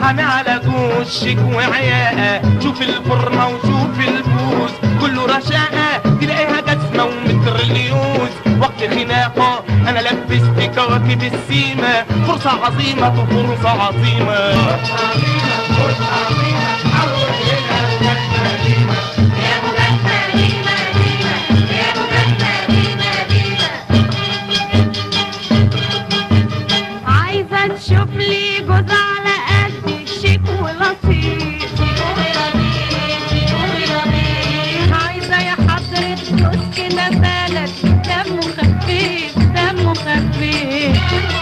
حامي على جوشك وعياقة شوف الفرمة وشوف البوز كله رشاقة تلاقيها جسمة ومترليوز وقت خناقة أنا لبست كواكب السيمة فرصة عظيمة فرصة عظيمة عايزة تشوف لي جوز على قد شيك ولطيف عايزة يا حضرة جوز كده بلد دمه خفيف دمه خفيف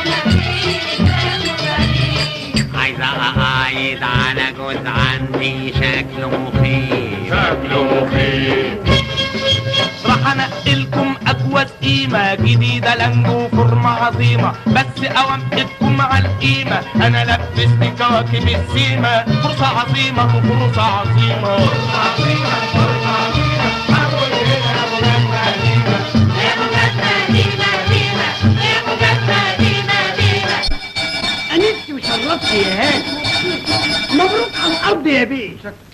عايز اقايد على جوز عندي شكله مخيف شكله مخيف راح انقلكم اجوز قيمة جديدة لانجو فورمة عظيمة بس اوقفكم على القيمة انا لبست كواكب السيمة فرصة عظيمة فرصة عظيمة فرصة عظيمة فرصة عظيمة أول هنا أبو جنة قديمة. انست وشرفت يا هاني مبروك على الارض يا بيه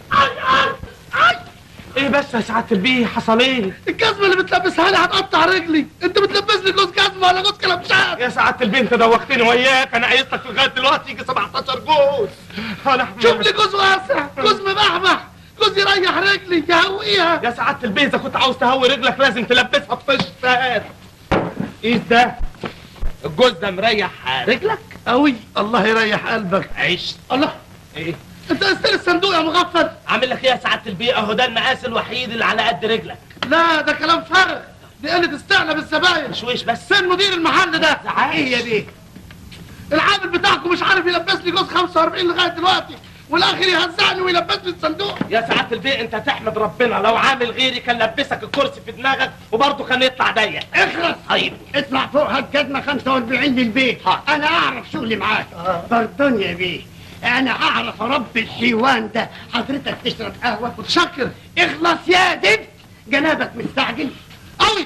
ايه بس يا سعادة البيه حصل ايه؟ الجزمه اللي بتلبسها لي هتقطع رجلي انت بتلبسني جوز جزمه ولا جوز كلبشات يا سعادة البيه انت دوختني وياك انا قايس لك لغاية دلوقتي يجي 17 جوز انا شوف لي جوز واسع جوز مبحبح جوز يريح رجلي يهويها يا سعادة البيه اذا كنت عاوز تهوي رجلك لازم تلبسها بفشتات ايه ده؟ الجوز ده مريح رجلك؟ قوي الله يريح قلبك عيش الله ايه؟ انت استلم الصندوق يا مغفل عامل لك ايه يا سعادة البيه اهو ده المقاس الوحيد اللي على قد رجلك لا ده كلام فارغ دي قلة استعلى بالزباين شويش بس فين مدير المحل ده ايه يا بيه؟ العامل بتاعكم مش عارف يلبسني جوز 45 لغايه دلوقتي والاخر يهزقني ويلبسني الصندوق يا سعادة البيه انت تحمد ربنا لو عامل غيري كان لبسك الكرسي في دماغك وبرضه كان يطلع ضيق اخلص طيب اطلع فوق هالجزمة 45 للبيت انا اعرف شغلي معاك بردون يا بيه انا اعرف اربي الحيوان ده حضرتك تشرب قهوة متشكر اخلص يا دب جنابك مستعجل قوي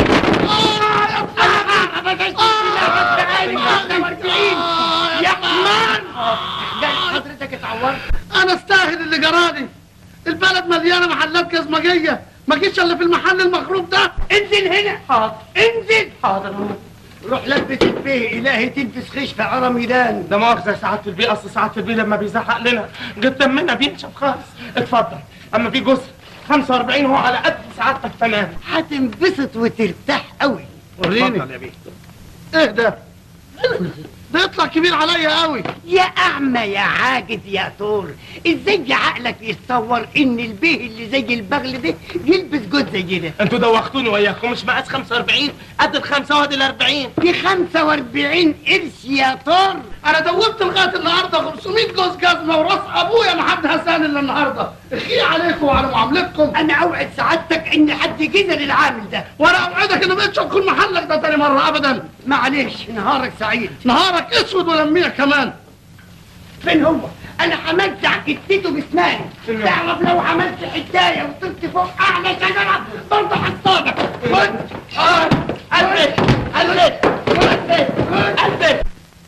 يا حمار جاي حضرتك اتعورت انا استاهل اللي جرالي البلد مليانه محلات جزمجيه ما جيتش الا في المحل المخروب ده انزل هنا حاضر انزل حاضر روح لبس البيه الهي تلبس خش في عرميدان ده مؤاخذة يا سعادة البيه أصل سعادة البيه لما بيزعق لنا جد دمنا بينشف خالص اتفضل أما في جزء 45 هو على قد سعادتك تمام هتنبسط وترتاح قوي وريني اتفضل يا بيه ايه ده ده يطلع كبير عليا قوي يا اعمى يا عاجز يا طور ازاي عقلك يتصور ان البيه اللي زي البغل ده يلبس جوز زي ده انتوا دوختوني وياكم مش مقاس 45 قد الخمسة وادي ال 40 في 45 قرش يا طور انا دوبت لغايه النهارده 500 جوز جزمه وراس ابويا ما حد هسان الا النهارده اخي عليكم وعلى معاملتكم انا اوعد سعادتك ان حد جزر العامل ده وانا اوعدك ان ما بقتش ادخل محلك ده تاني مره ابدا معلش نهارك سعيد نهارك اسود ولميع كمان فين هو انا همزع كتته باسناني تعرف لو عملت حدايه وطرت فوق اعلى شجره برضه هصطادك خد خد ألبس ألبس ألبس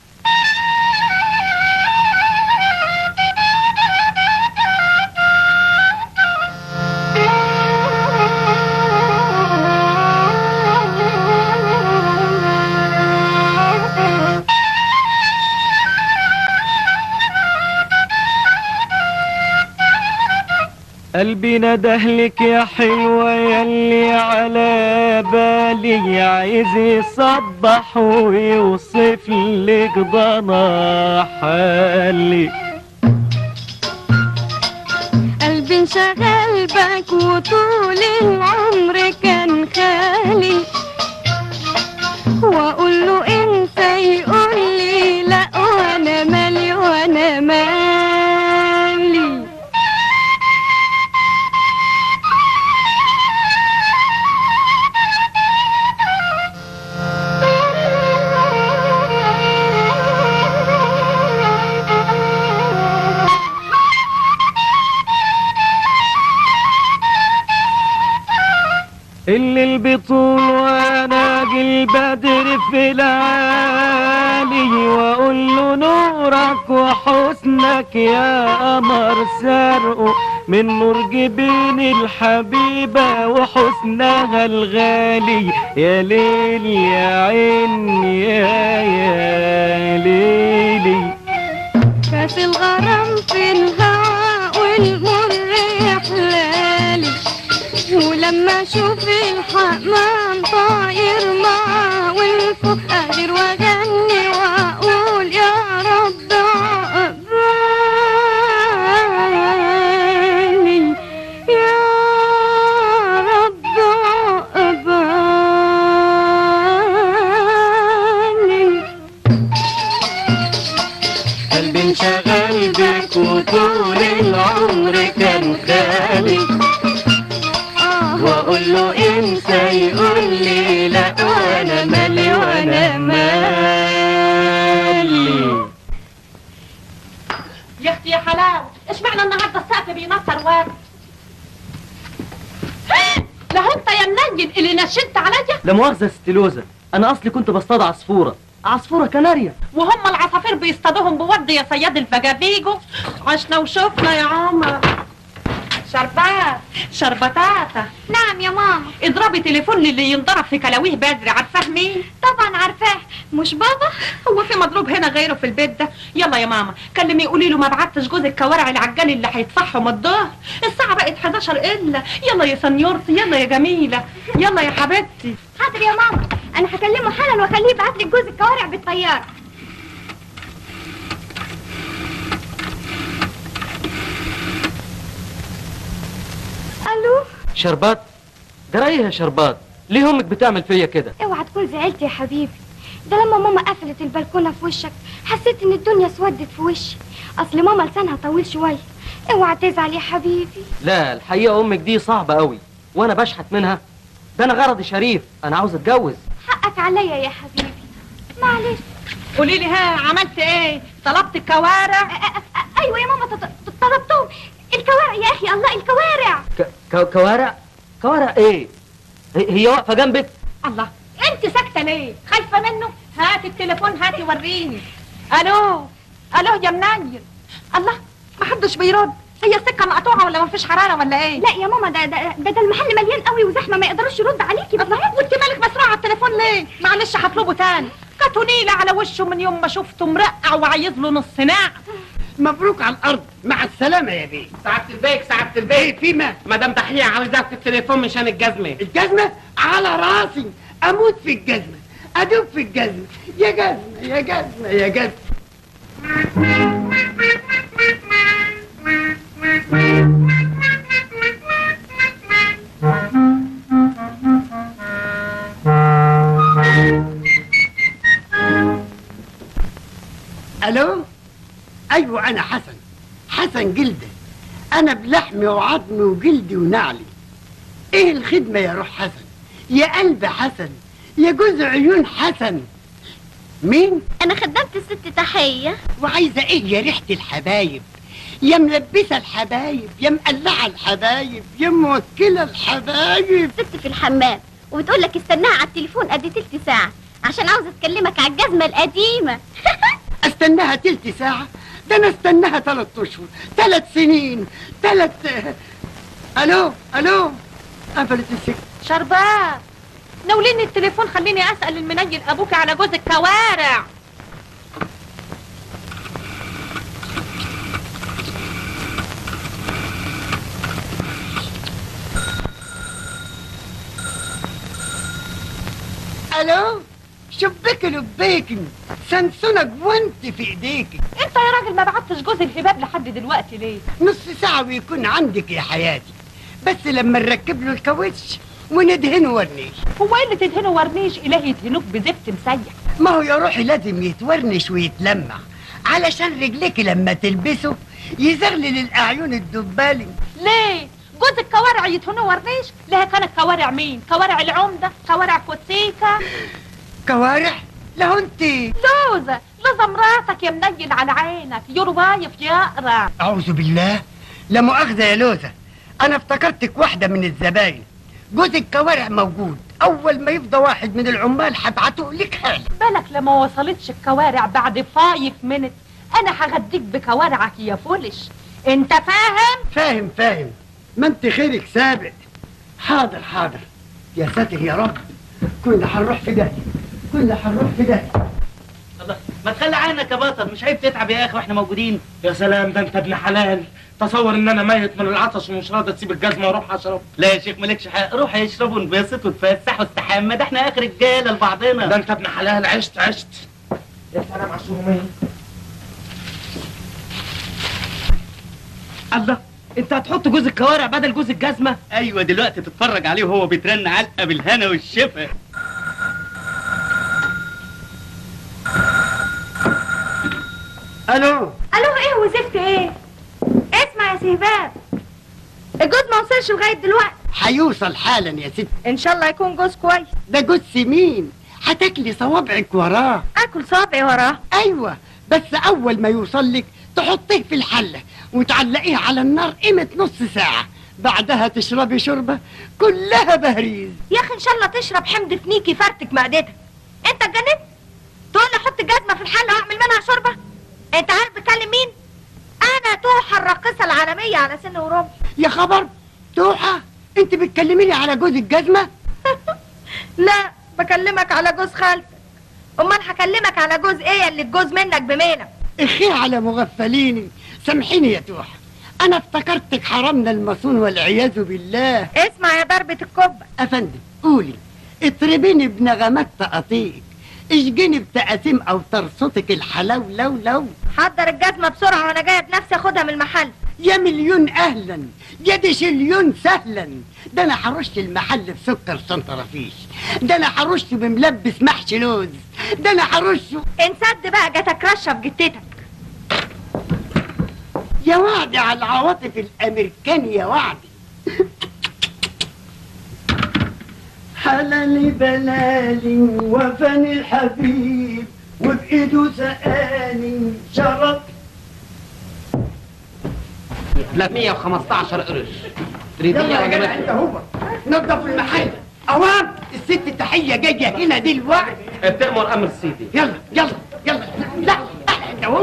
قلبي ندهلك يا حلوة يلي على بالي عايز يصبح ويوصف لك ضنا حالي قلبي انشغل بك وطول العمر كان خالي واقول له انت يقول لي لا وانا مالي وانا مالي اللي البطول وانا البدر في العالي واقول له نورك وحسنك يا قمر سرقه من نور جبين الحبيبة وحسنها الغالي يا ليل يا عين يا يا ليلي كاس الغرام في الهواء والمر يحلالي ولما اشوف الحمام طاير معاه والفوق قادر واغني واقول يا رب عقبالي يا رب عقبالي قلبي انشغل بك وطول العمر كان خالي واقول له انسى يقول لي لا وانا مالي وانا مالي يا اختي يا حلاوه اشمعنى النهارده السقف بيمطر وارد لو انت يا منجد اللي نشنت عليا لا مؤاخذة يا ست لوزة انا اصلي كنت بصطاد عصفورة عصفورة كناريا وهم العصافير بيصطادوهم بود يا صياد الفجابيجو عشنا وشفنا يا عمر شربات شربتاتا نعم يا ماما اضربي تليفون للي ينضرب في كلاويه بدري عارفاه مين طبعا عارفاه مش بابا هو في مضروب هنا غيره في البيت ده يلا يا ماما كلمي قولي له ما بعتش جوز الكوارع العجال اللي هيدفعهم الظهر الساعه بقت 11 الا يلا يا سنيورتي يلا يا جميله يلا يا حبيبتي حاضر يا ماما انا هكلمه حالا واخليه يبعت لي جوز الكوارع بالطياره الو شربات ده رأيه يا شربات ليه امك بتعمل فيا كده اوعى تكون زعلت يا حبيبي ده لما ماما قفلت البلكونه في وشك حسيت ان الدنيا اسودت في وشي اصل ماما لسانها طويل شويه اوعى تزعل يا حبيبي لا الحقيقة امك دي صعبة قوي وانا بشحت منها ده انا غرضي شريف انا عاوز اتجوز حقك عليا يا حبيبي معلش قولي لي ها عملت ايه طلبت الكوارع أ- أ- أ- ايوه يا ماما ط- ط- طلبتهم الكوارع يا اخي الله الكوارع ك... ك... كوارع كوارع ايه هي هي واقفة جنبك الله انت ساكته ليه خايفه منه هات التليفون هاتي وريني الو الو يا منير الله ما حدش بيرد هي السكه مقطوعه ولا ما فيش حراره ولا ايه لا يا ماما ده ده ده, ده المحل مليان قوي وزحمه ما يقدروش يرد عليكي الله وانت مالك مسروعه على التليفون ليه معلش هطلبه تاني كاتونيلة على وشه من يوم ما شفته مرقع وعايز له نص ناع مبروك على الارض مع السلامه يا بيه سعادة البيك سعادة البيك ايه فيما مدام تحية عاوزاك في التليفون مشان الجزمة الجزمه على راسي اموت في الجزمه ادوب في الجزمه يا جزمه يا جزمه يا جزمه الو ايوه انا حسن حسن جلده انا بلحمي وعظمي وجلدي ونعلي ايه الخدمه يا روح حسن يا قلب حسن يا جوز عيون حسن مين انا خدمت الست تحيه وعايزه ايه يا ريحه الحبايب يا ملبسه الحبايب يا مقلعه الحبايب يا موكله الحبايب ست في الحمام وبتقول لك استناها على التليفون قد تلت ساعه عشان عاوزه تكلمك على الجزمه القديمه استناها تلت ساعه ده انا استناها ثلاث اشهر ثلاث سنين ثلاث الو الو قفلت السكه شربات ناوليني التليفون خليني اسال المنيل ابوك على جوز الكوارع الو شبك لبيك سنسونك وانت في ايديك انت يا راجل ما بعتش جوز الهباب لحد دلوقتي ليه نص ساعة ويكون عندك يا حياتي بس لما نركب له الكاوتش وندهنه ورنيش هو ايه اللي تدهنه ورنيش الهي يدهنوك بزفت مسيح ما هو يا روحي لازم يتورنش ويتلمع علشان رجلك لما تلبسه يزغلل الاعين الدبالي ليه جوز الكوارع يدهنوه ورنيش لها كانت كوارع مين كوارع العمده كوارع كوتسيكا كوارع لو انت لوزة لوزة مراتك يا منيل على عينك يروايف يقرا اعوذ بالله لا مؤاخذة يا لوزة انا افتكرتك واحدة من الزباين جوز الكوارع موجود اول ما يفضى واحد من العمال هبعته لك حالا بالك لما وصلتش الكوارع بعد فايف منت انا هغديك بكوارعك يا فولش انت فاهم فاهم فاهم ما انت خيرك سابق حاضر حاضر يا ساتر يا رب كنا هنروح في ده كنا هنروح في ده الله ما تخلي عنك يا بطل مش عيب تتعب يا اخي واحنا موجودين يا سلام ده انت ابن حلال تصور ان انا ميت من العطش ومش راضي تسيب الجزمه واروح اشرب لا يا شيخ مالكش حق روح اشرب ونبسط وتفسح واستحمى ده احنا اخر رجاله ده لبعضنا انت ابن حلال عشت عشت يا سلام على الشهومية الله انت هتحط جوز الكوارع بدل جوز الجزمه ايوه دلوقتي تتفرج عليه وهو بيترن علقه بالهنا والشفا الو الو ايه وزفت ايه اسمع يا سهباب الجوز ما وصلش لغايه دلوقتي هيوصل حالا يا ست ان شاء الله يكون جوز كويس ده جوز سمين هتاكلي صوابعك وراه اكل صابعي وراه ايوه بس اول ما يوصل لك تحطيه في الحله وتعلقيه على النار قيمه نص ساعه بعدها تشربي شوربه كلها بهريز يا اخي ان شاء الله تشرب حمض فنيك يفرتك معدتك انت اتجننت تقول لي حط جزمه في الحله واعمل منها شوربه انت عارف بتكلم مين انا توحه الراقصه العالميه على سن ورمح يا خبر توحه انت بتكلميني على جوز الجزمه لا بكلمك على جوز خالتك امال هكلمك على جوز ايه اللي تجوز منك بميلك اخي على مغفليني سامحيني يا توحه انا افتكرتك حرمنا المصون والعياذ بالله اسمع يا ضربة الكبة افندم قولي اطربيني بنغمات تقاطيك اشجني بتقاسيم او ترصتك الحلاو لو لو حضر الجزمة بسرعة وانا جاية بنفسي اخدها من المحل يا مليون اهلا يا دي شليون سهلا ده انا هرش المحل بسكر سنترافيش ده انا هرش بملبس محشي لوز ده انا هرشه انسد بقى جاتك رشة في جتتك يا وعدي على العواطف الامريكاني يا وعدي حلالي بلالي وفاني الحبيب وبايده سقاني شرب 315 قرش تريدية يلا يا يا جدع جماعة انت هو نظف المحل اوام الست تحيه جايه هنا دلوقتي تأمر أمر سيدي يلا يلا يلا لا انت هو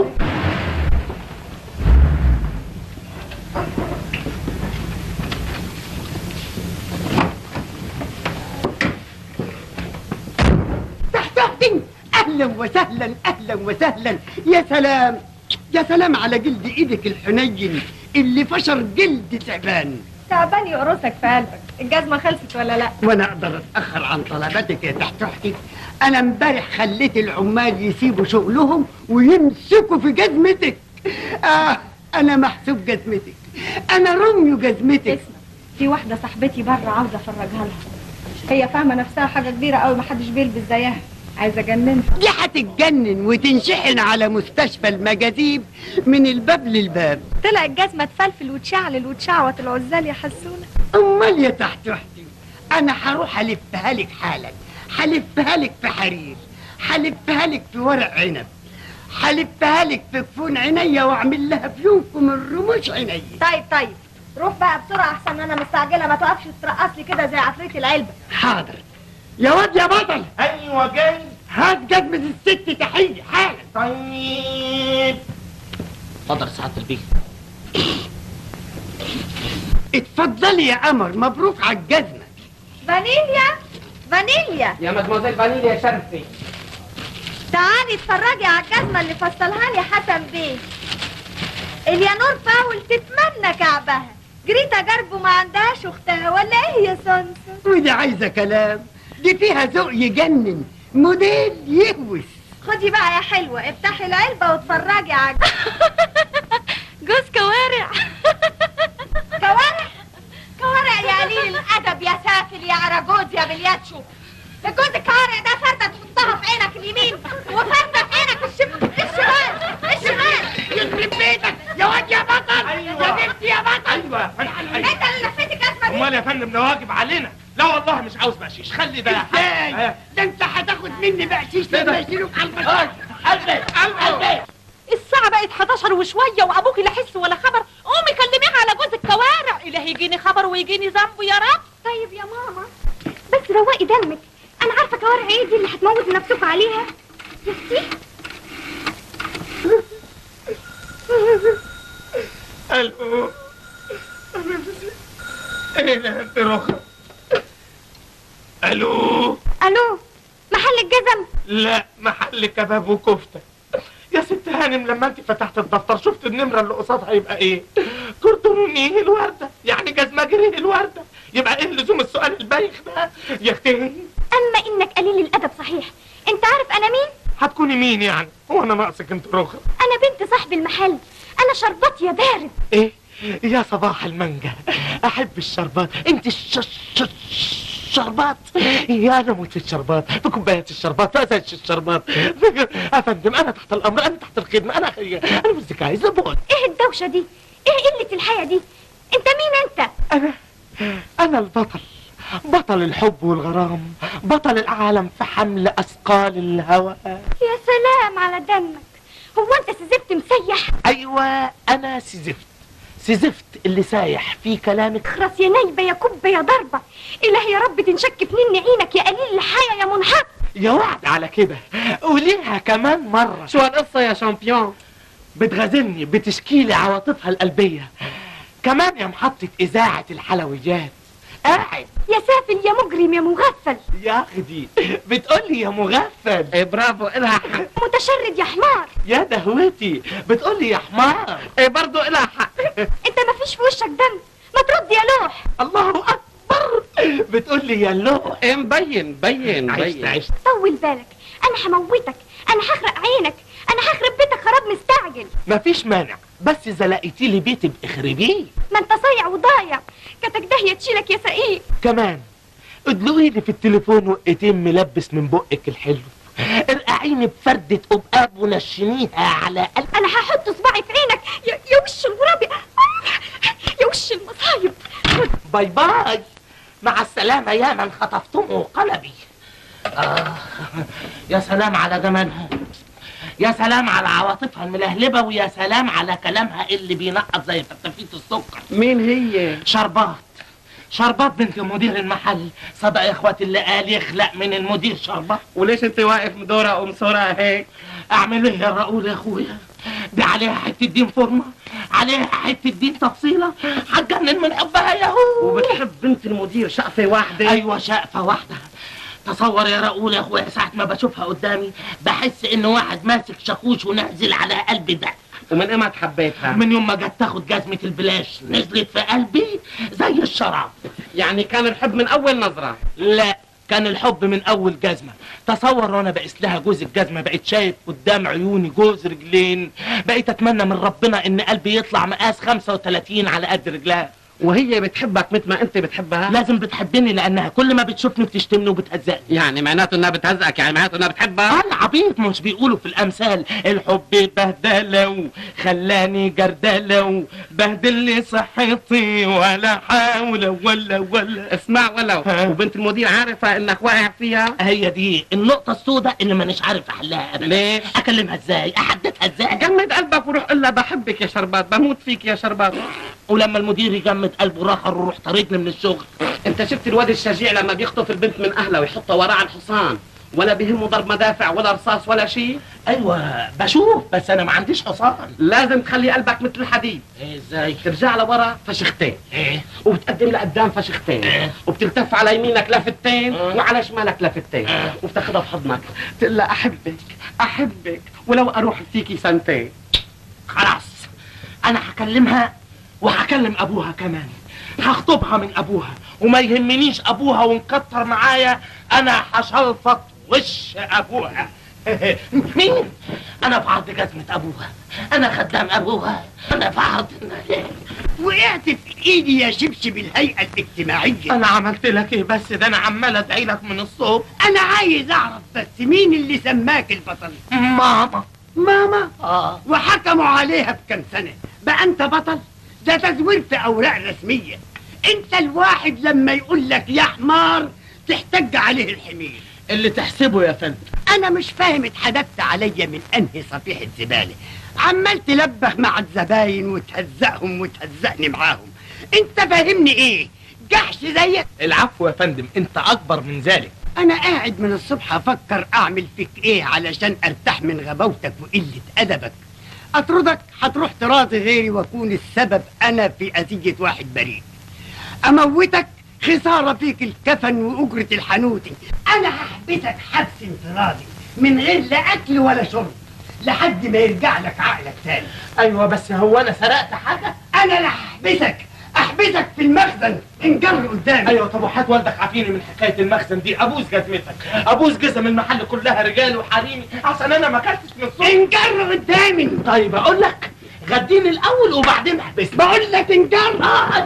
تحت تحتي اهلا وسهلا اهلا وسهلا يا سلام يا سلام على جلد ايدك الحنين اللي فشر جلد تعبان تعبان يقرصك في قلبك الجزمة خلصت ولا لا وانا اقدر اتاخر عن طلباتك يا تحت تحتي انا امبارح خليت العمال يسيبوا شغلهم ويمسكوا في جزمتك اه انا محسوب جزمتك انا روميو جزمتك اسمع في واحدة صاحبتي بره عاوزة افرجها لها هي فاهمة نفسها حاجة كبيرة قوي محدش بيلبس زيها عايزة اجننها دي هتتجنن وتنشحن على مستشفى المجاذيب من الباب للباب طلع الجزمة تفلفل وتشعلل وتشعوط العزال يا حسونة امال يا تحت تحتي انا هروح الفها لك حالا هلفها لك في حرير هلفها لك في ورق عنب هلفها لك في كفون عينيا واعمل لها فيونكم الرموش عينيا طيب طيب روح بقى بسرعة احسن انا مستعجلة ما توقفش ترقص لي كده زي عفريت العلبة حاضر يا واد يا بطل ايوه جاي هات جزمة الست تحية حالا طيب اتفضل سعادة البيت اتفضلي يا قمر مبروك على الجزمة فانيليا فانيليا يا مدموزيل فانيليا يا شرفي تعالي اتفرجي على الجزمة اللي فصلها لي حسن بيه اليانور فاول تتمنى كعبها جريتا جربو ما عندهاش اختها ولا ايه يا سونسون ودي عايزة كلام دي فيها ذوق يجنن موديل يهوس خدي بقى يا حلوة افتحي العلبة واتفرجي على جوز كوارع كوارع كوارع يا قليل الادب يا سافل يا عراجوز يا بلياتشو الجوز الكوارع ده فردة تحطها في عينك اليمين وفردة في عينك الشم... الشمال الشمال يخرب بيتك يا واد يا بطل أيوة. يا بنتي يا بطل ايوه يا فندم أيوة. انت اللي لفيت الجزمة دي امال يا فندم ده واجب علينا لا والله مش عاوز بقشيش خلي ده يا ازاي حاج ده انت هتاخد مني بقشيش ده؟ لما يشيلوك على المشهد قلبي قلبي الساعة بقت 11 وشوية وأبوك لا حس ولا خبر قومي كلميها على جوز الكوارع إلهي يجيني خبر ويجيني ذنبه يا رب طيب يا ماما بس روقي دمك انا عارفه كوارع ايه دي اللي هتموتوا نفسكم عليها يا اختي الو ايه ده انت رخر الو الو محل الجزم لا محل كباب وكفته يا ست هانم لما انت فتحت الدفتر شفت النمره اللي قصادها يبقى ايه كرتوني الورده يعني جزمجري الورده يبقى ايه لزوم السؤال البايخ ده يا اختي اما انك قليل الادب صحيح انت عارف انا مين هتكوني مين يعني هو انا ناقصك انت رخر انا بنت صاحب المحل انا شربات يا بارد ايه يا صباح المانجا احب الشربات انت الش... ش... الشربات يا انا موت في الشربات في كوبايات الشربات في ازاز الشربات افندم انا تحت الامر انا تحت الخدمه انا انا موسيقى زبون ايه الدوشه دي ايه قله الحياه دي انت مين انت انا انا البطل بطل الحب والغرام بطل العالم في حمل اثقال الهوى يا سلام على دمك هو انت سزفت مسيح ايوه انا سزفت سزفت اللي سايح في كلامك اخرس يا نايبه يا كبه يا ضربه الهي يا رب تنشك في نين عينك يا قليل الحياه يا منحط يا وعد على كده قوليها كمان مرة شو هالقصة يا شامبيون بتغازلني بتشكيلي عواطفها القلبية كمان يا محطة إذاعة الحلويات قاعد يا سافل يا مجرم يا مغفل يا أخدي بتقولي يا مغفل ايه برافو إلها حق متشرد يا حمار يا دهوتي بتقولي يا حمار ايه برضه إلها حق انت ما فيش في وشك دم ما ترد يا لوح الله أكبر بتقولي يا لو ايه مبين بين عشت بين عشت طول بالك انا هموتك انا هخرق عينك انا هخرب بيتك خراب مستعجل مفيش مانع بس إذا لقيتي لي بيت اخربيه ما انت صايع وضايع كتك داهيه تشيلك يا سقيق كمان ادلقي لي في التليفون وقتين ملبس من بقك الحلو ارقعيني بفردة قبقاب ونشنيها على قلب انا هحط صباعي في عينك يا, يا وش الغراب يا وش المصايب باي باي مع السلامة يا من خطفتم قلبي آه يا سلام على جمالها يا سلام على عواطفها الملهلبة ويا سلام على كلامها اللي بينقط زي فتافيت السكر مين هي شربات شربات بنت مدير المحل صدق يا اخواتي اللي قال يخلق من المدير شربات وليش انت واقف مدورة ومصورة هيك اعمل ايه يا رؤول يا اخويا دي عليها حته دين فورمه عليها حته دين تفصيله هتجنن من حبها يا هو وبتحب بنت المدير شقفة واحدة ايوه شقفه واحده تصور يا رؤول يا اخويا ساعه ما بشوفها قدامي بحس ان واحد ماسك شاكوش ونازل على قلبي ده ومن امتى حبيتها من يوم ما جت تاخد جزمه البلاش نزلت في قلبي زي الشراب يعني كان الحب من اول نظرة لا كان الحب من اول جزمه تصور وانا بقيس لها جوز الجزمه بقيت شايف قدام عيوني جوز رجلين بقيت اتمنى من ربنا ان قلبي يطلع مقاس 35 على قد رجلها وهي بتحبك مثل ما انت بتحبها لازم بتحبني لانها كل ما بتشوفني بتشتمني وبتهزقني يعني معناته انها بتهزقك يعني معناته انها بتحبها انا عبيط مش بيقولوا في الامثال الحب بهدله خلاني جردله بهدل لي صحتي ولا حول ولا ولا اسمع ولو ها. وبنت المدير عارفة انك واقع فيها هي دي النقطة السوداء اللي مانيش عارف احلها ابدا ليش؟ اكلمها ازاي احددها ازاي جمد قلبك وروح قول لها بحبك يا شربات بموت فيك يا شربات ولما المدير يجمد قلبه راخر وروح طاردني من الشغل انت شفت الواد الشجيع لما بيخطف البنت من اهلها ويحطها وراه على الحصان ولا بيهمه ضرب مدافع ولا رصاص ولا شيء ايوه بشوف بس انا ما عنديش حصان لازم تخلي قلبك مثل الحديد إيه ازاي ترجع لورا فشختين ايه وبتقدم لقدام فشختين إيه. وبتلتف على يمينك لفتين إيه. وعلى شمالك لفتين إيه. وبتاخدها في حضنك تقول لها احبك احبك ولو اروح فيكي سنتين خلاص انا هكلمها وهكلم ابوها كمان هخطبها من ابوها وما يهمنيش ابوها ونكتر معايا انا هشلفط وش ابوها مين انا في عرض جزمة ابوها انا خدام ابوها انا في عرض وقعت في ايدي يا شبشب الهيئة الاجتماعية انا عملت لك ايه بس ده انا عمال ادعي لك من الصبح انا عايز اعرف بس مين اللي سماك البطل ماما ماما اه وحكموا عليها بكم سنة بقى انت بطل ده تزوير في اوراق رسمية انت الواحد لما يقول لك يا حمار تحتج عليه الحمير اللي تحسبه يا فندم انا مش فاهم اتحدثت عليا من انهي صفيحة زبالة عمال تلبخ مع الزباين وتهزقهم وتهزقني معاهم انت فاهمني ايه جحش زيك العفو يا فندم انت اكبر من ذلك انا قاعد من الصبح افكر اعمل فيك ايه علشان ارتاح من غباوتك وقلة ادبك اطردك هتروح تراضي غيري واكون السبب انا في اذية واحد بريء اموتك خسارة فيك الكفن واجرة الحنوتي انا هحبسك حبس انفرادي من غير لا اكل ولا شرب لحد ما يرجع لك عقلك تاني ايوه بس هو انا سرقت حاجه انا اللي هحبسك احبسك في المخزن انجر قدامي ايوه طب وحياة والدك عافيني من حكايه المخزن دي ابوس جزمتك ابوس جزم المحل كلها رجال وحريمي عشان انا ما اكلتش من الصبح انجر قدامي طيب اقول لك غديني الاول وبعدين احبسني بقول لك انجر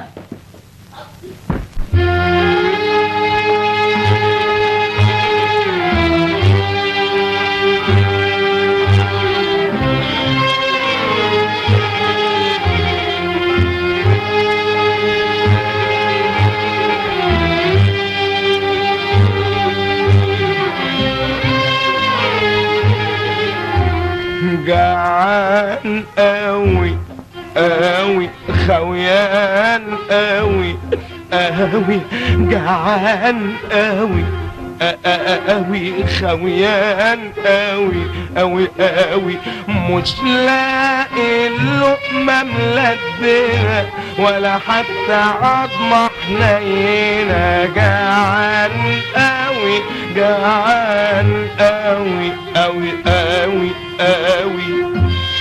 جعان قوي قوي خويان قوي قوي جعان قوي قوي خويان قوي قوي قوي مش لاقي اللقمة ملدنا ولا حتى عظمة حنينة جعان قوي جعان قوي قوي قوي قوي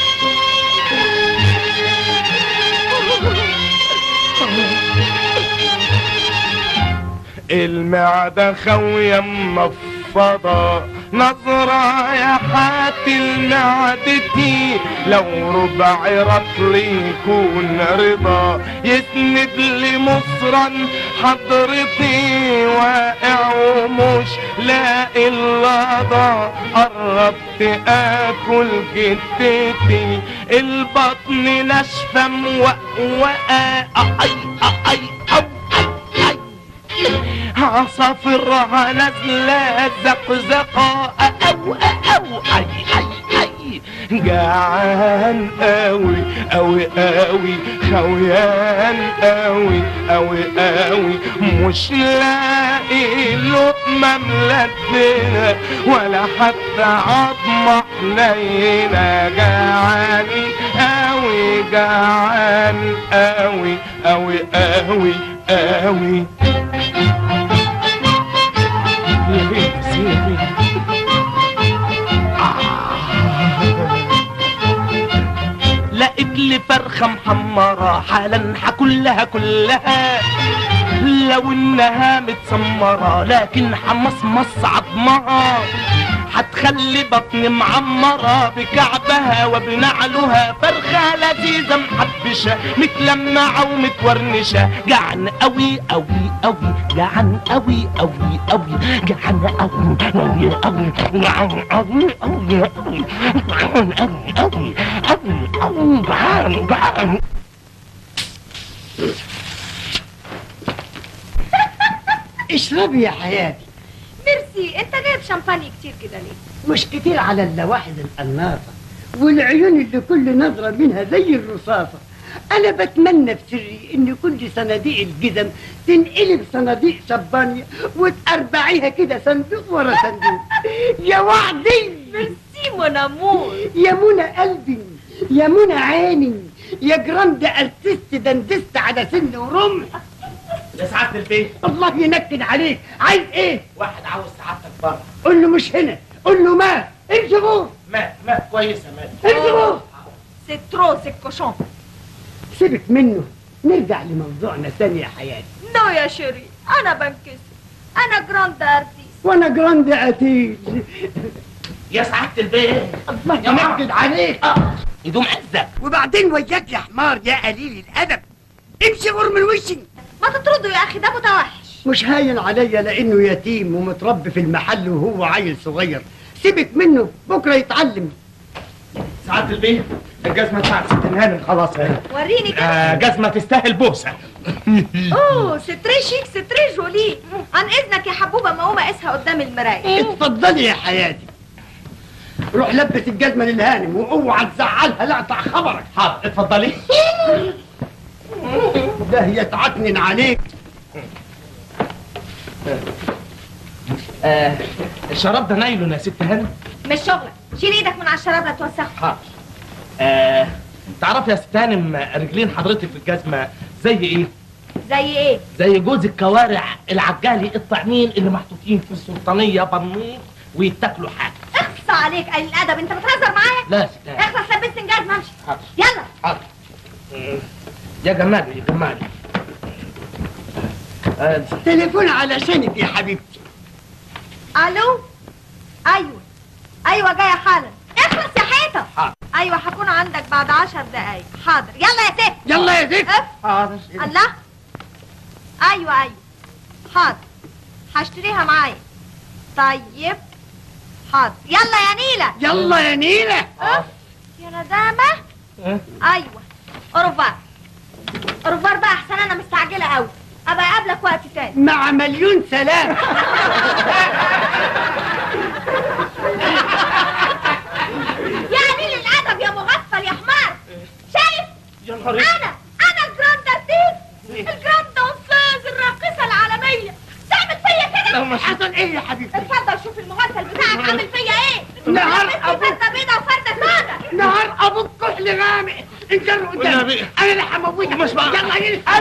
المعدة خوية منفضة نظرة يا حاتي معدتي لو ربع رطل يكون رضا يسند لي مصرا حضرتي واقع ومش لاقي اللضا قربت اكل جدتي البطن ناشفه موقوقه اي اي أو أي أي عصافرها نازلة زقزقة أو أو أي أي أي جعان قوي قوي قوي خويان قوي قوي قوي مش لاقي لقمة ملدنا ولا حتى عظمة حنينة جعان قوي جعان قوي قوي قوي قوي يا بنت سيبي لقيت لي فرخة محمرة حالا حكلها كلها لو انها متسمرة لكن حمصمص عظمها هتخلي بطني معمرة بكعبها وبنعلها فرخة لذيذة محبشة متلمعة ومتورنشة جعان قوي قوي قوي جعان قوي قوي قوي جعان قوي قوي قوي جعان قوي قوي قوي جعان قوي قوي قوي قوي جعان جعان اشربي يا حياتي ميرسي انت جايب شامباني كتير كده ليه مش كتير على اللواحد القناصة والعيون اللي كل نظرة منها زي الرصاصة أنا بتمنى في سري إن كل صناديق الجزم تنقلب صناديق شبانية وتأربعيها كده صندوق ورا صندوق يا وعدي ميرسي مون امور يا منى قلبي يا منى عيني يا جراند ارتست دندست على سن ورمح يا سعادة البيت الله ينكد عليك عايز ايه واحد عاوز سعادتك بره قول له مش هنا قول له ما امشي غور مات مات كويسة مات امشي غور سي ترو سي كوشون سيبك منه نرجع لموضوعنا ثاني يا حياتي نو يا شيري انا بنكسر انا جراند ارتيست وانا جراند اتيج يا سعادة البيت الله يا ماما. ينكد عليك يدوم عزك وبعدين وياك يا حمار يا قليل الادب امشي غور من وشي ما تطردوا يا اخي ده متوحش مش هاين عليا لانه يتيم ومتربي في المحل وهو عيل صغير سيبك منه بكره يتعلم سعادة البيت الجزمة بتاعت ست هانم خلاص اهي وريني كده آه جزمة تستاهل بوسة اوه سي تري شيك سي تري جولي عن اذنك يا حبوبه ما اقوم اقيسها قدام المرايه اتفضلي يا حياتي روح لبس الجزمه للهانم واوعى تزعلها لا اقطع خبرك حاضر اتفضلي ده هي تعكنن عليك آه الشراب ده نايلون يا ست هاني مش شغلك شيل ايدك من على الشراب لا توسخه حاضر آه تعرفي يا ست هانم رجلين حضرتك في الجزمه زي ايه؟ زي ايه زي جوز الكوارع العجالي الطعمين اللي محطوطين في السلطانيه برنوط ويتاكلوا حاجه اخص عليك قليل الادب انت بتهزر معايا لا يا ست هانم اخلص لبست انجاز امشي حاضر يلا حاضر مم. يا جمالي يا جمالي آه تليفون علشانك يا حبيبتي الو ايوه ايوه جايه حالا اخلص يا حيطه حاضر. ايوه هكون عندك بعد عشر دقايق حاضر يلا يا ست يلا يا زيك اف حاضر الله ايوه ايوه حاضر هشتريها معايا طيب حاضر يلا يا نيلة يلا يا نيلة اف يا ندامة أه؟ ايوه اوروفار اوروفار بقى احسن انا مستعجلة قوي ابقى اقابلك وقت تاني مع مليون سلام يا قليل الادب يا مغفل يا حمار شايف يا نهار انا انا الجراند ارتيست الجراند استاذ الراقصة العالمية تعمل فيا كده حصل ايه يا حبيبتي اتفضل شوف الممثل بتاعك عامل فيا ايه نهار لبست أبوك. فردة بيضة وفردة سودة نهار ابوك كحل غامق انجروا قدامي والنبي. انا اللي هموتك مش بقى. يلا يا نيلة.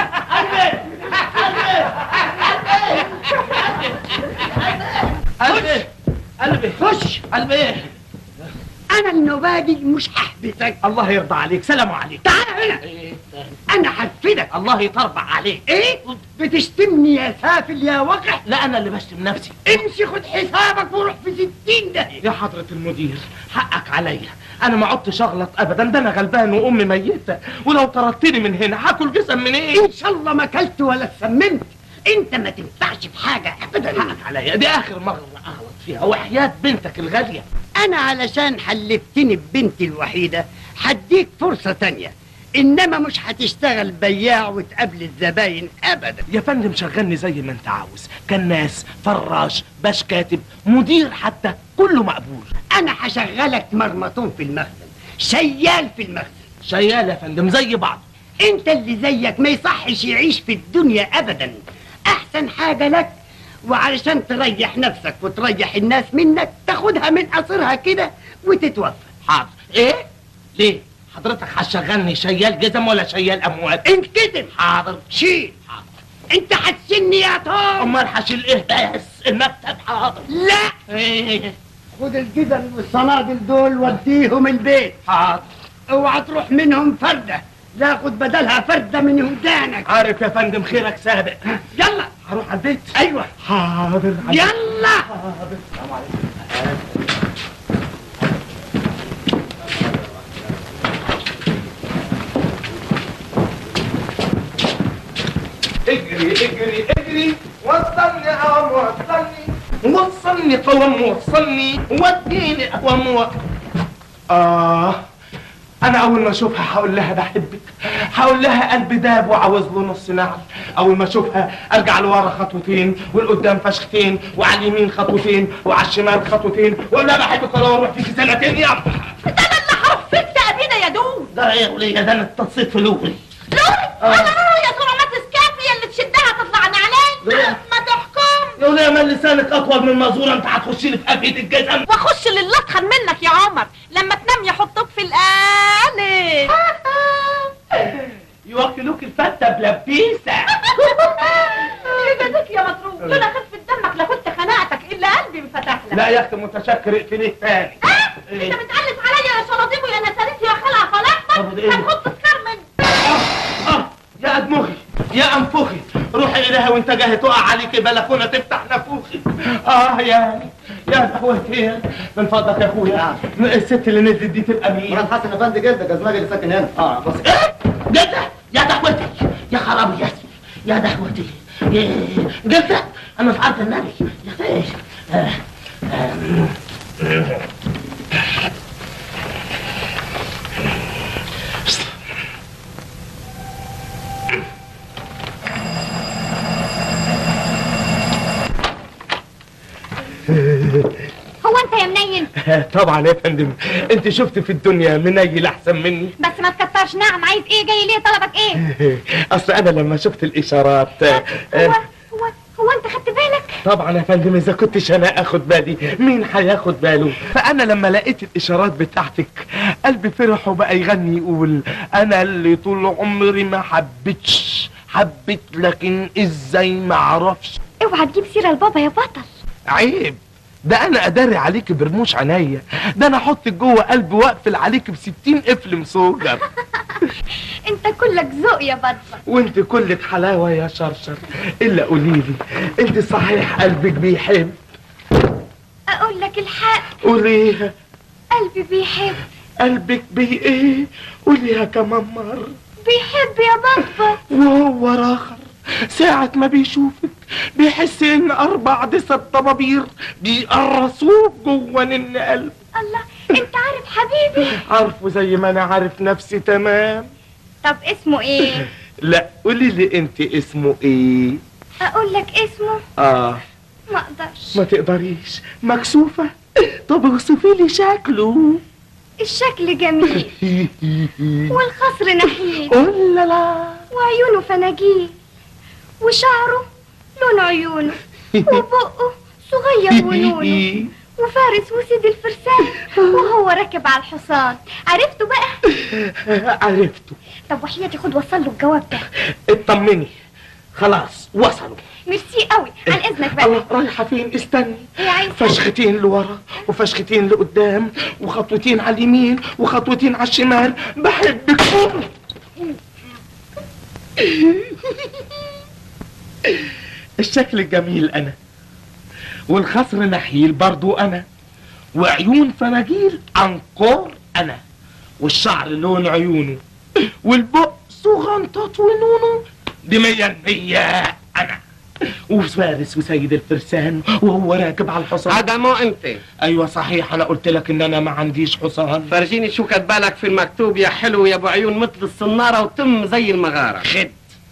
قلبي قلبي خش قلبي انا النبادي مش هحبسك الله يرضى عليك سلام عليك تعال هنا إيه؟ انا هفدك الله يطربع عليك ايه بتشتمني يا سافل يا وقح لا انا اللي بشتم نفسي امشي خد حسابك وروح في ستين داهية يا حضرة المدير حقك عليا انا ما عدتش اغلط ابدا ده انا غلبان وامي ميتة ولو طردتني من هنا هاكل جسم من ايه ان شاء الله ما اكلت ولا اتسممت انت ما تنفعش في حاجة ابدا حقك عليا دي اخر مرة اغلط فيها وحياة بنتك الغالية انا علشان حلفتني ببنتي الوحيدة هديك فرصة تانية انما مش هتشتغل بياع وتقابل الزباين ابدا يا فندم شغلني زي ما انت عاوز كناس فراش باش كاتب مدير حتى كله مقبول انا هشغلك مرمطون في المخزن شيال في المخزن شيال يا فندم زي بعض انت اللي زيك ما يصحش يعيش في الدنيا ابدا احسن حاجة لك وعلشان تريح نفسك وتريح الناس منك تاخدها من قصرها كده وتتوفى حاضر ايه ليه حضرتك هتشغلني شيال جزم ولا شيال اموال انكتب حاضر شيل حاضر انت هتسني يا توم امال هشيل ايه بس المكتب حاضر لا ايه خد الجزم والصنادل دول وديهم البيت حاضر اوعى تروح منهم فردة لا خد بدلها فردة من ودانك عارف يا فندم خيرك سابق يلا هروح على البيت ايوه حاضر يلا حاضر السلام عليكم اجري اجري اجري وصلني يا قوم وصلني وصلني قوم وصلني وديني قوم و... آه أنا أول ما أشوفها هقول لها بحبك هقول لها قلبي داب وعاوز له نص نعل أول ما أشوفها أرجع لورا خطوتين والقدام فشختين وعلى اليمين خطوتين وعلى الشمال خطوتين وأقول لها بحبك ولا أروح فيكي سنتين يا ده انا اللي حفزت ابينا يا دود ده إيه يا ولية ده أنا اتصيت في لوري لوري انا لوري يا سرعات سكافية اللي تشدها تطلع نعلان ليه؟ ما تحكم يا ولية مال لسانك أطول من المزورة أنت هتخشي لي في قفية الجزم واخش للي اتخن منك يا عمر لما تنام يحطوك في القالب يوكلوك الفتة بلبيسة يجازيك يا مطروق لولا خفة دمك لكنت خنقتك الا قلبي انفتح لك لا يا أختي متشكر اقفليه تاني اه إيه؟ انت بتقلس عليا يا شلاطيم ويا نسالتي يا خلع طب فلاحتك وده إيه؟ هنحط سكر من آه يا أدمغي يا أنفخي روحي إليها وأنت جاي تقع عليك بلكونة تفتح نافوخي آه يا يا أخوتي من فضلك يا أخويا الست اللي نزلت دي تبقى مين؟ مرات حسن افندي جدك ازماجي اللي ساكن هنا اه بص إيه؟ جدة يا دعوتي يا خرابي يا يا دعوتي يا جدة أنا في عرض النبي يا أخي آه، آه، هو انت يا منين طبعا يا فندم انت شفت في الدنيا منيل احسن مني بس ما تكترش نعم عايز ايه جاي ليه طلبك ايه اصل انا لما شفت الاشارات هو آه، هو هو انت خدت بالك طبعا يا فندم اذا كنتش انا اخد بالي مين هياخد باله فانا لما لقيت الاشارات بتاعتك قلبي فرح وبقى يغني يقول انا اللي طول عمري ما حبيتش حبيت لكن ازاي ما اعرفش اوعى تجيب سيره لبابا يا بطل عيب ده انا اداري عليك برموش عينيا ده انا احطك جوه قلبي واقفل عليك بستين قفل مسوجر انت كلك ذوق يا بطل وانت كلك حلاوه يا شرشر الا قوليلي انت صحيح قلبك بيحب اقول لك الحق قوليها قلبي بيحب قلبك بي ايه قوليها كمان مرة بيحب يا بابا وهو راخر ساعة ما بيشوفك بيحس ان اربع دسة طبابير بيقرصوك جوه نن قلب الله انت عارف حبيبي عارفه زي ما انا عارف نفسي تمام طب اسمه ايه لا قولي لي انت اسمه ايه اقول لك اسمه اه ما اقدرش ما تقدريش مكسوفة طب اوصفي لي شكله الشكل جميل والخصر نحيل قول لا لا وعيونه فناجيل وشعره لون عيونه وبقه صغير ونونه وفارس وسيد الفرسان وهو راكب على الحصان عرفته بقى عرفته طب وحياتي خد وصل له الجواب ده اطمني خلاص وصلوا ميرسي قوي عن اذنك بقى الله رايحة فين استني ايه عايز فشختين لورا وفشختين لقدام وخطوتين على اليمين وخطوتين على الشمال بحبك الشكل الجميل انا والخصر نحيل برضو انا وعيون فناجيل انقور انا والشعر لون عيونه والبق صغنطط ونونه دي مية المية انا وفارس وسيد الفرسان وهو راكب على الحصان هذا مو انت ايوه صحيح انا قلت لك ان انا ما عنديش حصان فرجيني شو كاتبالك في المكتوب يا حلو يا ابو عيون مثل الصناره وتم زي المغاره خد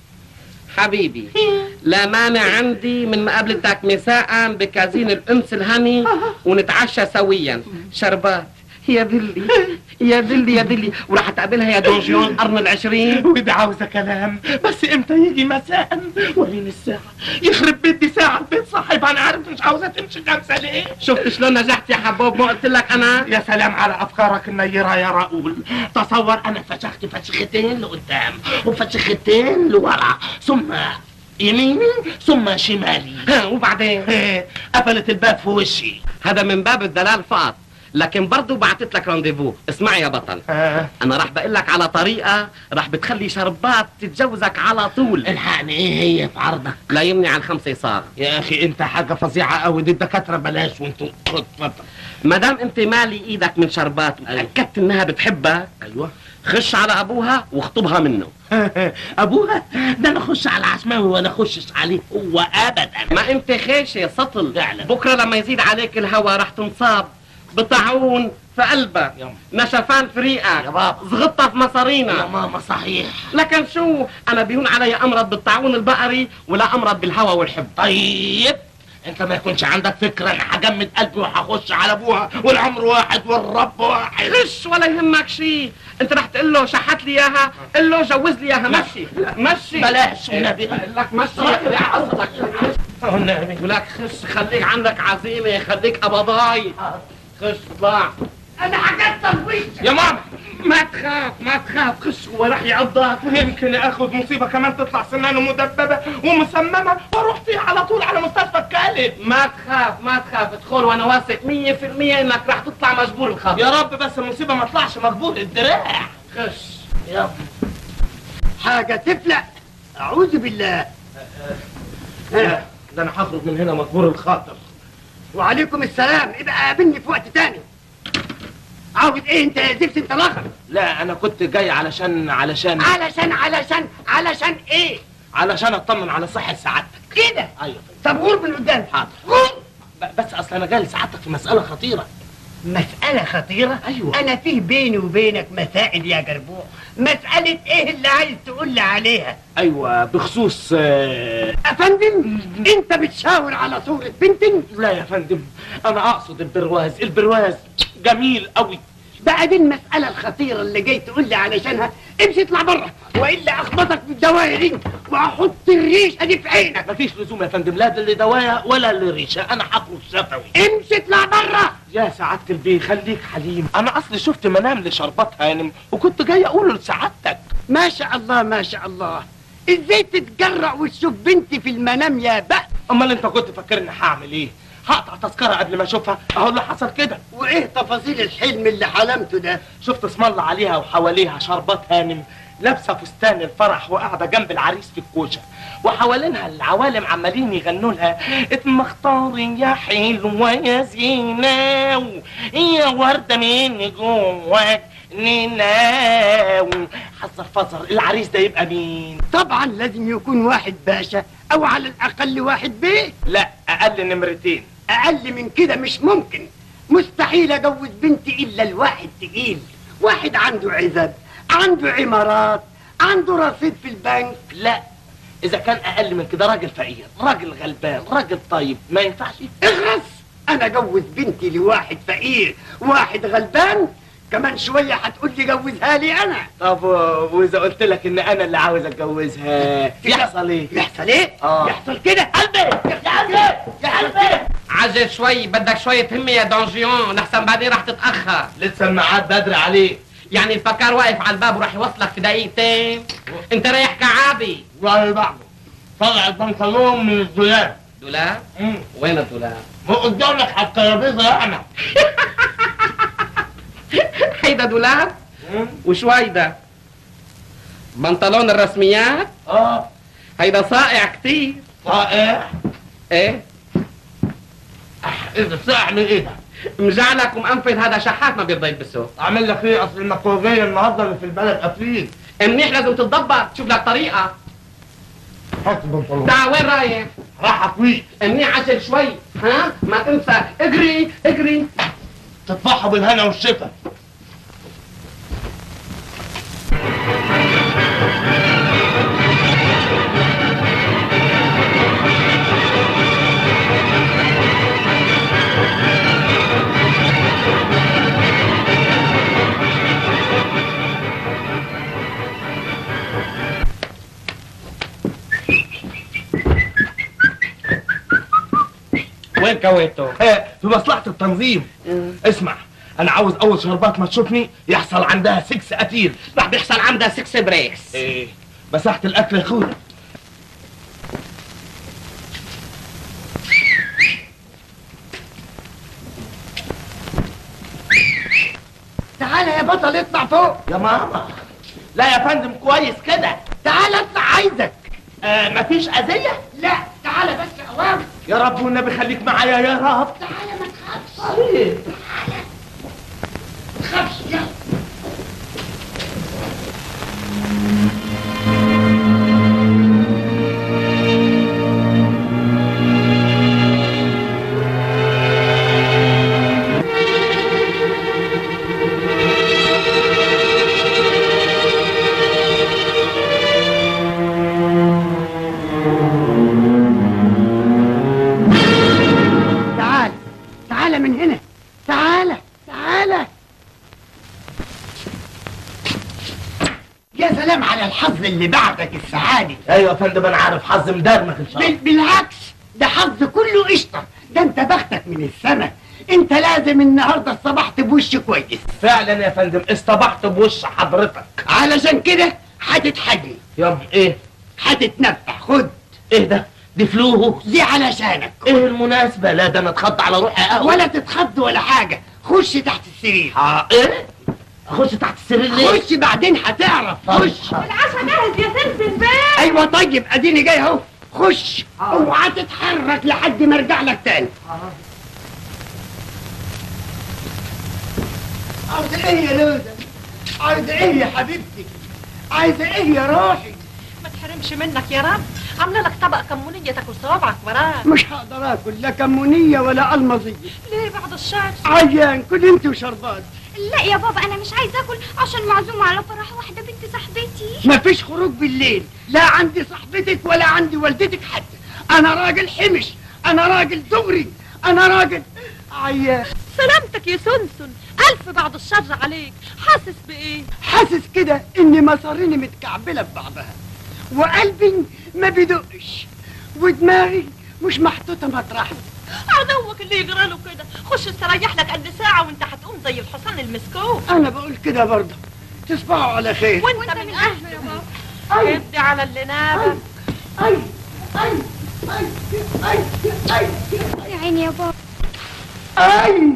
حبيبي لا مانع عندي من مقابلتك مساء بكازين الانس الهني ونتعشى سويا شربات يا دلي يا دلي يا دلي وراح تقابلها يا دونجيون قرن العشرين ودي عاوزه كلام بس امتى يجي مساء وريني الساعه يخرب بيت دي ساعه البيت صاحب انا عارف مش عاوزه تمشي خمسه ليه شفت شلون نجحت يا حبوب ما قلت لك انا يا سلام على افكارك النيره يا راؤول تصور انا فشخت فشختين لقدام وفشختين لورا ثم يميني ثم شمالي ها وبعدين إيه، قفلت الباب في وشي هذا من باب الدلال فقط لكن برضو بعتت لك رانديفو اسمع يا بطل آه. انا راح بقول لك على طريقه راح بتخلي شربات تتجوزك على طول الحقني ايه هي في عرضك لا يمني عن خمسة صار يا اخي انت حاجه فظيعه قوي دي الدكاتره بلاش وانتوا خد اتفضل ما دام انت مالي ايدك من شربات وتاكدت انها بتحبك ايوه خش على ابوها واخطبها منه ابوها ده انا اخش على عشماوي ولا اخشش عليه هو ابدا ما انت خيش يا سطل فعلا. بكره لما يزيد عليك الهوى راح تنصاب بطاعون في قلبك يما. نشفان في ريقك يا بابا. زغطة في يا مصارينا ماما صحيح لكن شو انا بيهون علي امرض بالطاعون البقري ولا امرض بالهوى والحب طيب انت ما يكونش عندك فكره انا هجمد قلبي وهخش على ابوها والعمر واحد والرب واحد خش ولا يهمك شيء انت رح تقول له شحت لي اياها قل له جوز لي اياها مشي مشي بلاش والنبي بقول لك مشي يا قصدك والنبي بقول لك خش خليك عندك عزيمه خليك قبضاي خش اطلع انا حاجات تفويت يا ماما ما تخاف ما تخاف خش هو راح يعضك يمكن اخد مصيبه كمان تطلع سنانه مدببه ومسممه واروح فيها على طول على مستشفى الكلب ما تخاف ما تخاف ادخل وانا واثق 100% انك راح تطلع مجبور الخبر يا رب بس المصيبه ما تطلعش مقبول الدراع خش يلا حاجة تفلق أعوذ بالله ده انا هخرج من هنا مقبول الخاطر وعليكم السلام ابقى قابلني في وقت تاني عاوز ايه انت يا زفت انت الاخر لا انا كنت جاي علشان علشان علشان علشان علشان ايه علشان اطمن على صحه سعادتك كده ايوه طب غور من قدام حاضر غور ب- بس اصل انا جاي لسعادتك في مساله خطيره مسألة خطيرة أيوة. أنا فيه بيني وبينك مسائل يا جربوع مسألة إيه اللي عايز تقول لي عليها ايوه بخصوص آه، أفندم أنت بتشاور على صورة بنتي لا يا فندم انا اقصد البرواز البرواز جميل قوي بقى دي المسألة الخطيرة اللي جاي تقول لي علشانها امشي اطلع بره وإلا أخبطك بالدواية دي وأحط الريشة دي في عينك مفيش لزوم يا فندم لا لدوايا ولا لريشه انا هخرج شفوي امشي اطلع بره يا سعادة البيه خليك حليم انا اصلي شفت منام لشربات هانم وكنت جاي اقوله لسعادتك ما شاء الله ما شاء الله ازاي تتجرأ وتشوف بنتي في المنام يا بأس امال انت كنت فاكرني هعمل ايه هقطع تذكره قبل ما اشوفها اهو اللي حصل كده وايه تفاصيل الحلم اللي حلمته ده شفت اسم الله عليها وحواليها شربات هانم لابسه فستان الفرح وقاعده جنب العريس في الكوشه وحوالينها العوالم عمالين يغنوا لها اتمختار يا حلوه يا زينه يا ورده من جواك نيناو حذر فزر العريس ده يبقى مين طبعا لازم يكون واحد باشا او على الاقل واحد بيه لا اقل نمرتين اقل من كده مش ممكن مستحيل اجوز بنتي الا الواحد تقيل واحد عنده عزب عنده عمارات عنده رصيد في البنك لا اذا كان اقل من كده راجل فقير راجل غلبان راجل طيب ما ينفعش اغرس انا جوز بنتي لواحد فقير واحد غلبان كمان شوية هتقول لي جوزها لي انا طب واذا قلت لك ان انا اللي عاوز اتجوزها يحصل ايه يحصل ايه؟ آه. يحصل كده قلبي يا قلبي يا قلبي عجل شوي بدك شوية همة يا دونجيون لحسن بعدين رح تتأخر لسه الميعاد بدري عليه يعني البكار واقف على الباب وراح يوصلك في دقيقتين انت رايح كعابي والله بعده طلع البنطلون من الدولاب دولاب مم. وين الدولاب مو قدامك على الترابيزه يا احمد هيدا دولاب وشو هيدا بنطلون الرسميات اه هيدا صائع كتير صائع ايه اذا صائع من ايه ده؟ مجعلك ومقنفذ هذا شحات ما بيرضى يلبسه اعمل لك ايه اصل المكروبيه النهارده اللي في البلد قافلين منيح لازم تتضبط تشوف لك طريقة حط البنطلون تعال وين رايح راح اكويك منيح عجل شوي ها ما تنسى اجري اجري تطفحوا بالهنا والشفا وين كويته ايه في مصلحة التنظيم اسمع انا عاوز اول شربات ما تشوفني يحصل عندها سكس قتيل رح بيحصل عندها سكس بريكس ايه مسحت الاكل يا اخويا تعالى يا بطل اطلع فوق يا ماما لا يا فندم كويس كده تعالى اطلع عايزك آه مفيش اذية لا تعالى بس يا اوام يا رب والنبي خليك معايا يا رب تعالى ما تخافش طيب. ما تخافش يلا تعال تعال من هنا تعال تعال يا سلام على الحظ اللي بعدك السعادة ايوه يا فندم انا عارف حظ مدرمك ان شاء بال- الله بالعكس ده حظ كله قشطة ده انت بختك من السما انت لازم النهارده الصباح بوش كويس فعلا يا فندم اصطبحت بوش حضرتك علشان كده هتتحجم يا ايه هتتنفع خد ايه ده دي فلوس دي علشانك ايه المناسبة لا ده انا اتخض على روحي قهوة ولا تتخض ولا حاجة خش تحت السرير ها ايه اخش تحت السرير ليه خش بعدين هتعرف خش العشاء جاهز يا سلسل بيه ايوه طيب اديني جاي اهو خش اوعى تتحرك لحد ما ارجع لك تاني عاوزة ايه يا لوزة عاوزة ايه يا حبيبتي عايزة ايه يا روحي ما تحرمش منك يا رب عامله لك طبق كمونيه تاكل صوابعك وراه مش هقدر اكل لا كمونيه ولا المظيه ليه بعد الشر عيان كل انت وشربات لا يا بابا انا مش عايزه اكل عشان معزومه على فرح واحده بنت صاحبتي مفيش خروج بالليل لا عندي صاحبتك ولا عندي والدتك حتى انا راجل حمش انا راجل دغري انا راجل عيان سلامتك يا سنسن الف بعد الشر عليك حاسس بايه حاسس كده ان مصاريني متكعبله في بعضها وقلبي ما بيدقش ودماغي مش محطوطه مطرحها عدوك اللي يجرى له كده خش استريح لك قد ساعه وانت هتقوم زي الحصان المسكوك انا بقول كده برضه تصبحوا على خير وانت من اهله يا بابا ادي على اللي نابك اي اي اي اي اي يا عيني يا بابا اي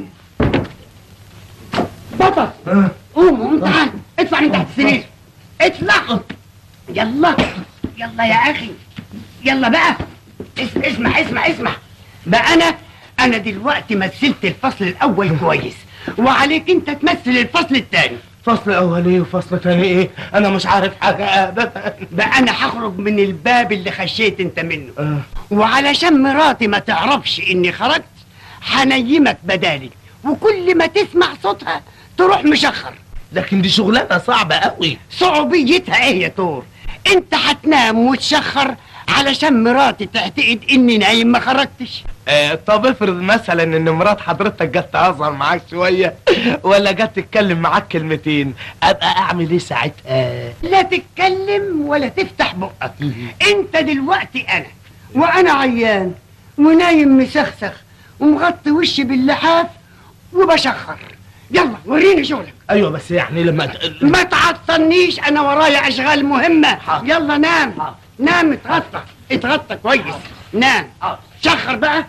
بطل قوم قوم تعال ادفع من تحت السرير اطلع يلا يلا يا اخي يلا بقى اس- اسمع اسمع اسمع بقى انا انا دلوقتي مثلت الفصل الاول كويس وعليك انت تمثل الفصل الثاني فصل اول ايه وفصل تاني ايه انا مش عارف حاجه ابدا بقى انا هخرج من الباب اللي خشيت انت منه آه. وعلشان مراتي ما تعرفش اني خرجت هنيمك بدالي وكل ما تسمع صوتها تروح مشخر لكن دي شغلانه صعبه قوي صعوبيتها ايه يا تور انت هتنام وتشخر علشان مراتي تعتقد اني نايم ما خرجتش آه طب افرض مثلا ان مرات حضرتك جت تهزر معاك شويه ولا جت تتكلم معاك كلمتين ابقى اعمل ايه ساعتها لا تتكلم ولا تفتح بقك انت دلوقتي انا وانا عيان ونايم مسخسخ ومغطي وشي باللحاف وبشخر يلا وريني شغلك ايوه بس يعني لما ما تعطلنيش انا ورايا اشغال مهمه يلا نام نام اتغطى اتغطى كويس نام شخر بقى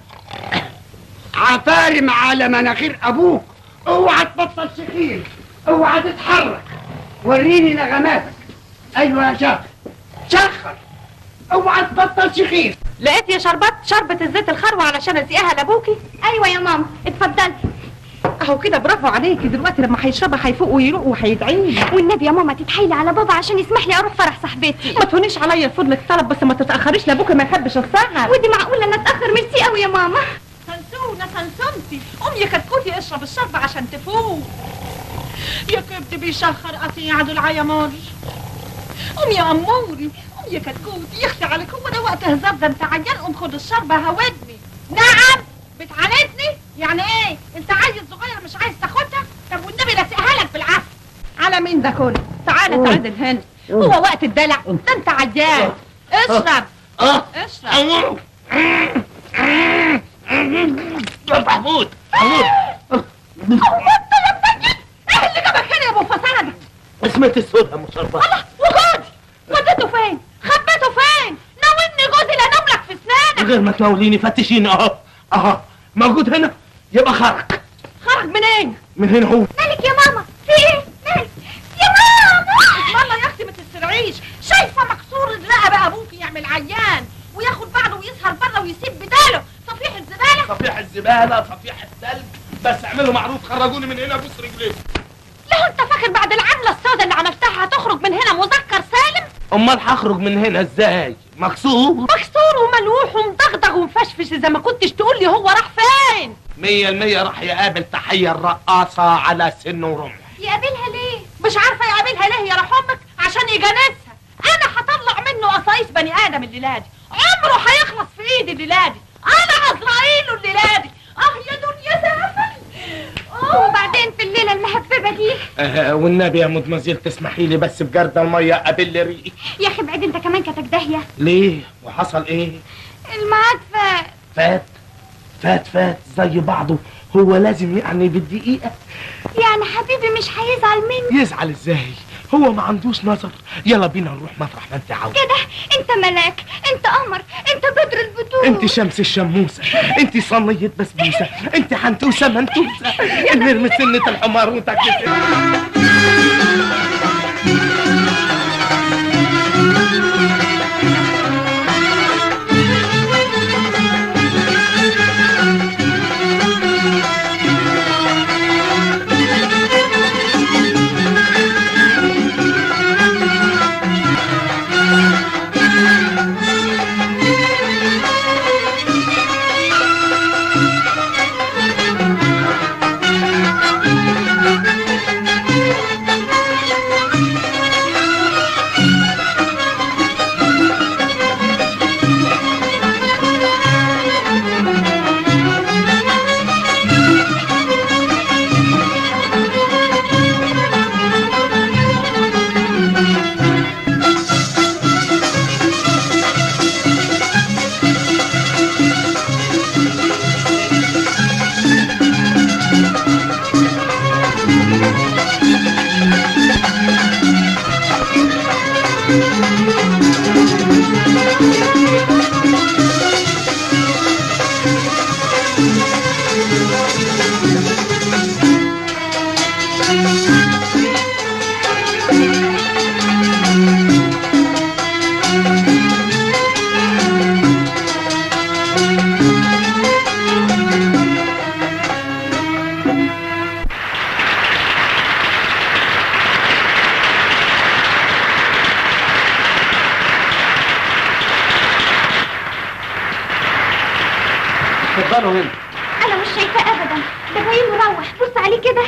عفارم على مناخير ابوك اوعى تبطل شخير اوعى تتحرك وريني نغماتك ايوه يا شخر شخر اوعى تبطل شخير لقيت يا شربات شربة الزيت الخروة علشان اسقيها لابوكي ايوه يا ماما اتفضلي اهو كده برافو عليكي دلوقتي لما هيشربها هيفوق ويروق وهيدعيلي والنبي يا ماما تتحايلي على بابا عشان يسمح لي اروح فرح صاحبتي ما تهونيش عليا فضلك طلب بس ما تتاخريش لابوكي ما يحبش السهر ودي معقوله انا اتاخر ميرسي قوي يا ماما سنسونة سنسونتي قوم يا كتكوتي اشرب الشرب عشان تفوق يا كبدي بيشخر قطيع دول عيمار قوم يا اموري قوم يا كتكوتي يخشى عليك هو ده وقت هزار ده انت عيان قوم خد الشربة هودني نعم بتعاندني يعني ايه انت عيل صغير مش عايز تاخدها طب والنبي لاسقها لك بالعافيه على مين ده كله تعالى تعالى هنا هو وقت الدلع ده انت عيان اشرب اه اشرب محمود محمود ايه اللي جابك هنا يا ابو فساد اسمة السودة مشرفة الله وجوزي وديته فين خبيته فين ناولني جوزي لا نملك في اسنانك غير ما تناوليني فتشيني اهو اهو موجود هنا يبقى خرج خرج منين من هنا هو مالك يا ماما في ايه مالك يا ماما والله يا اختي ما تسرعيش شايفه مكسور الرقبه ابوكي يعمل عيان وياخد بعضه ويسهر بره ويسيب بداله صفيح الزباله صفيح الزبالة صفيح الثلج بس اعملوا معروف خرجوني من هنا بوس رجليكم لو انت فاكر بعد العمله السوداء اللي عملتها هتخرج من هنا مذكر سالم امال هخرج من هنا ازاي مكسور مكسور وملوح ومدغدغ ومفشفش اذا ما كنتش تقول لي هو راح فين مية المية راح يقابل تحية الرقاصة على سن ورمح يقابلها ليه مش عارفه يقابلها ليه يا راح امك عشان يجانسها انا هطلع منه قصايص بني ادم الليله دي عمره هيخلص في ايدي الليله دي انا عزرائيل الليله دي اه يا دنيا زافل وبعدين في الليله المهببه دي آه والنبي يا مدمزيل تسمحي لي بس بجرد المية قابل لي ريقي يا اخي بعيد انت كمان كتك داهيه ليه وحصل ايه الميعاد فات فات فات فات زي بعضه هو لازم يعني بالدقيقة يعني حبيبي مش هيزعل مني يزعل ازاي هو ما عندوش نظر يلا بينا نروح مطرح ما انت عاوز كده انت ملاك انت قمر انت بدر البدور انت شمس الشموسة انت صينية بسبوسة انت حنتوسة منتوسة اللي من سنة الحمار وتكتك اتفضلوا هنا انا مش شايفاه ابدا ده باين مروح بص عليه كده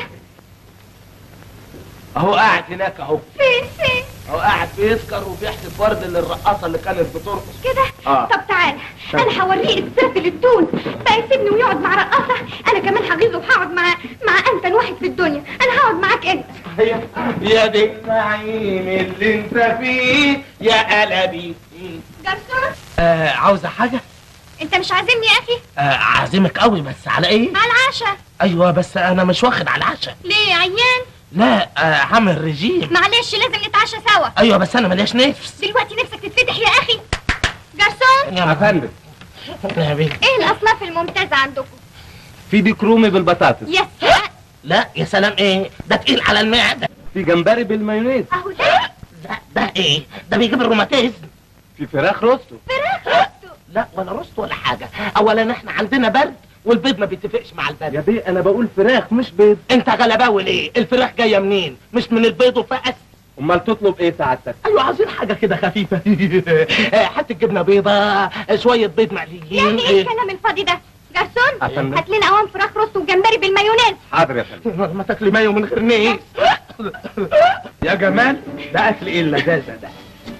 اهو قاعد هناك اهو فين فين اهو قاعد بيسكر وبيحسب ورد للرقاصه اللي كانت بترقص كده آه. طب تعالى انا هوريه السافل التون بقى يسيبني ويقعد مع رقاصه انا كمان هغيظه وهقعد مع مع انتن واحد في الدنيا انا هقعد معاك انت يا دي النعيم اللي انت فيه يا قلبي جرسون آه عاوزه حاجه انت مش عازمني يا اخي آه عازمك قوي بس على ايه على العشاء ايوه بس انا مش واخد على العشاء ليه عيان لا آه عامل رجيم معلش لازم نتعشى سوا ايوه بس انا ملياش نفس دلوقتي نفسك تتفتح يا اخي جرسون يا فندم يا بيه ايه الاصناف الممتازه عندكم في ديك رومي بالبطاطس يا سلام لا يا سلام ايه ده تقيل على المعده في جمبري بالمايونيز اهو ده لا ده ايه ده بيجيب الروماتيزم في فراخ روستو فراخ روستو لا ولا رست ولا حاجه اولا احنا عندنا برد والبيض ما بيتفقش مع البرد يا بيه انا بقول فراخ مش بيض انت غلباوي ليه الفراخ جايه منين مش من البيض وفقس امال تطلب ايه سعادتك ايوه عايزين حاجه كده خفيفه آه، حته جبنه بيضه آه، شويه بيض مقليين يعني ايه الكلام الفاضي ده جرسون أفندم. هات لنا قوام فراخ روست وجمبري بالمايونيز حاضر يا فندم ما تاكلي مايو من غير نيس يا جمال ده اكل ايه اللذاذه ده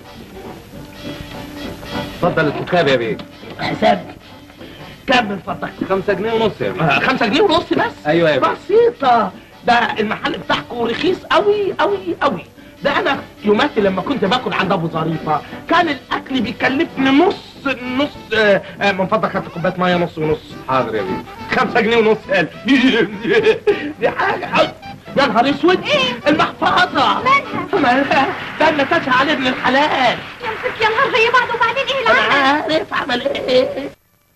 اتفضل الحساب يا بيه حساب كام من فضلك خمسة جنيه ونص يا بيه آه، خمسة جنيه ونص بس ايوه يا بيه بسيطة ده المحل بتاعكم رخيص قوي قوي قوي ده انا يوماتي لما كنت باكل عند ابو ظريفة كان الاكل بيكلفني نص نص آه، آه، من فضلك هات كوبايه ميه نص ونص حاضر يا بيه خمسة جنيه ونص قال دي حاجة أو- يا نهار اسود إيه؟ المحفظة مالها مالها ده اللي كانش علي ابن الحلال يمسك يا نهار زي بعض وبعدين ايه انا العمل عارف عمل ايه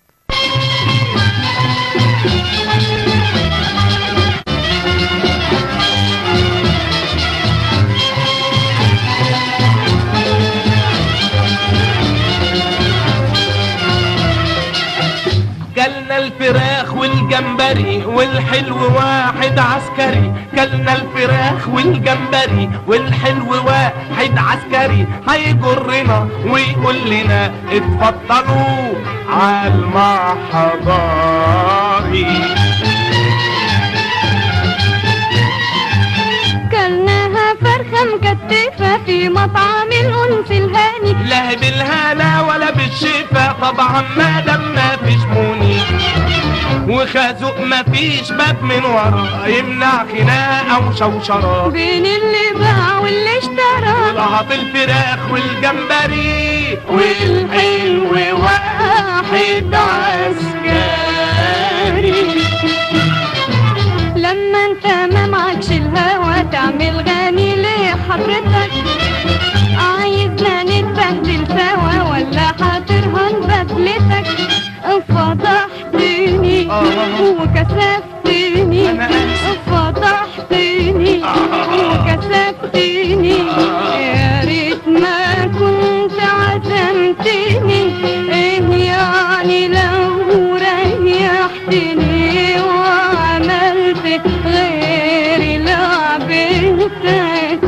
كلنا الفراخ والجمبري والحلو واحد عسكري كلنا الفراخ والجمبري والحلو واحد عسكري هيجرنا ويقول لنا اتفضلوا على المحضاري كلناها فرخة مكتفة في مطعم الأنس الهاني لا بالهنا ولا بالشفا طبعا ما دام ما فيش موني وخازوق ما فيش باب من ورا يمنع خناقه وشوشره بين اللي باع واللي اشترى لهط الفراخ والجمبري والحلو واحد عسكري لما انت ما معكش الهوا تعمل غني ليه حضرتك عايزنا نتبهدل سوا ولا هترهن بدلتك فضحتني وكسفتني أنا آسف. فضحتني وكسفتني يا ريت ما كنت عزمتني ايه يعني لو ريحتني وعملت غير لعبتك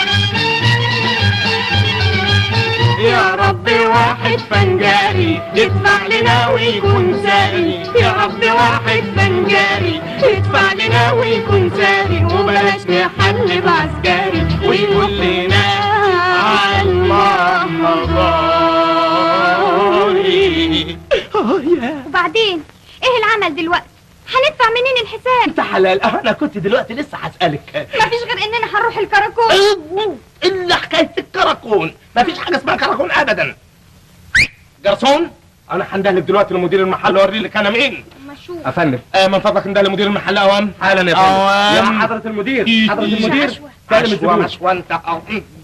يا رب واحد فنجاري يدفع لنا ويكون ساري يا رب واحد فنجاري يدفع لنا ويكون ساري وبلاش نحل بعسكري ويقول لنا على المحضاري اه يا وبعدين ايه العمل دلوقتي هندفع منين الحساب انت حلال انا كنت دلوقتي لسه هسألك مفيش غير اننا هنروح الكراكون الا حكايه الكراكون مفيش حاجه اسمها كراكون ابدا جرسون انا هندهلك دلوقتي لمدير المحل اوري لك انا مين ما شوف افندم آه من فضلك انده لمدير المحل اوام حالا يا أوام. فندم يا حضرة المدير حضرة المدير عشوة. سالم مشوى الزبون مشوى انت أهو.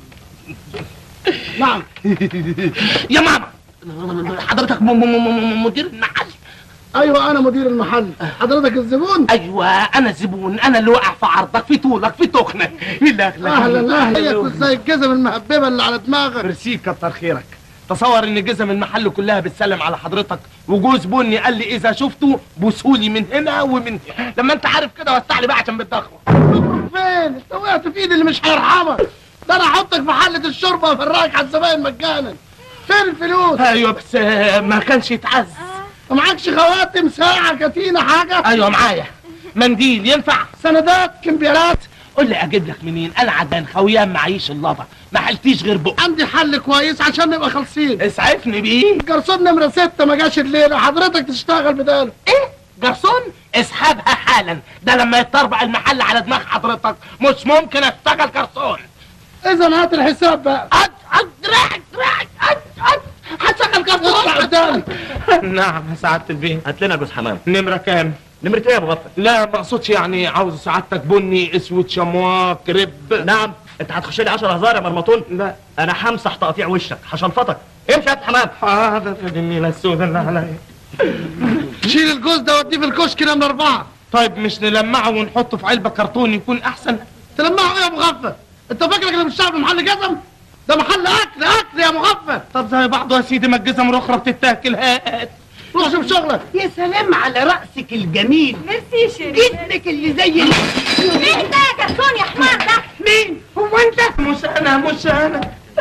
نعم يا ماما حضرتك م- م- م- مدير المحل ايوه انا مدير المحل حضرتك الزبون ايوه انا الزبون انا اللي وقع في عرضك في طولك في تخنك لا اهلا اهلا كنت زي الجزم المهببه اللي على دماغك ميرسي كتر خيرك تصور ان جزم المحل كلها بتسلم على حضرتك وجوز بني قال لي اذا شفته بوسولي من هنا ومن هنا لما انت عارف كده وسع لي بقى عشان بتضخم فين انت وقعت في ايدي اللي مش هيرحمك ده انا احطك في حله الشوربه وافرجك على الزباين مجانا فين الفلوس ايوه بس آه، ما كانش يتعز ما معكش خواتم ساعه كتينه حاجه ايوه معايا منديل ينفع سندات كمبيالات قول لي اجيب لك منين انا عدان خويان معيش اللبا ما حلتيش غير بق عندي حل كويس عشان نبقى خالصين اسعفني بيه جرسون نمرة ستة ما جاش الليلة حضرتك تشتغل بداله ايه جرسون اسحبها حالا ده لما يتطربع المحل على دماغ حضرتك مش ممكن اشتغل جرسون إذا هات الحساب بقى أد أد رعد رعد أد أد هتشغل جرسون قدامي نعم يا سعادة البيه هات لنا جوز حمام نمرة كام؟ نمرة ايه يا ابو غفر لا ما اقصدش يعني عاوز سعادتك بني اسود شموا كريب نعم انت هتخش لي 10 هزار يا مرمطون لا انا همسح تقطيع وشك هشنفطك امشي هات حمام حاضر يا النيلة السوداء اللي عليا شيل الجوز ده وديه في الكشك نمرة أربعة طيب مش نلمعه ونحطه في علبة كرتون يكون أحسن تلمعه إيه يا مغفل أنت فاكرك اللي بتشتغل في محل جزم ده محل أكل أكل يا مغفل طب زي بعضه يا سيدي ما الجزم رخرة بتتاكل هات روح شوف شغلك يا سلام على رأسك الجميل ميرسي شيرين جسمك اللي زي ال- مين ده يا جرسون يا حمار ده مين هو انت مش أنا مش أنا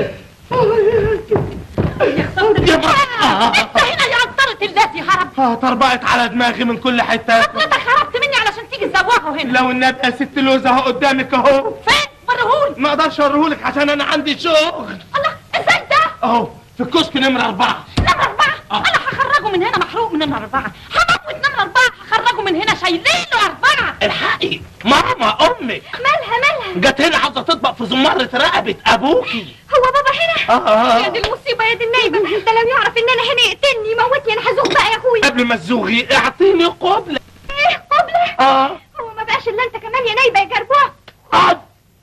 انت هنا يا عطرة الذات يا هرب اه طربقت على دماغي من كل حتة حضرتك هربت مني علشان تيجي تزوقه هنا لو النبي يا ست لوزة اهو قدامك اهو فين وريهولي ما اقدرش اوريهولك عشان انا عندي شغل الله ازاي ده اهو في الكشك نمرة أربعة نمرة أربعة أنا هخرجه من هنا محروق من نمرة أربعة هموت نمرة أربعة هخرجه من هنا شايلين له أربعة الحقي ماما أمك مالها مالها جت هنا عاوزة تطبق في زمارة رقبة أبوكي هو بابا هنا آه يا دي المصيبة يا دي النايبة ده لو يعرف ان انا هنا يقتلني يموتني انا هزوق بقى يا اخويا قبل ما تزوغي اعطيني قبلة ايه قبلة اه هو ما بقاش الا انت كمان يا نايبة يا جربوع اقعد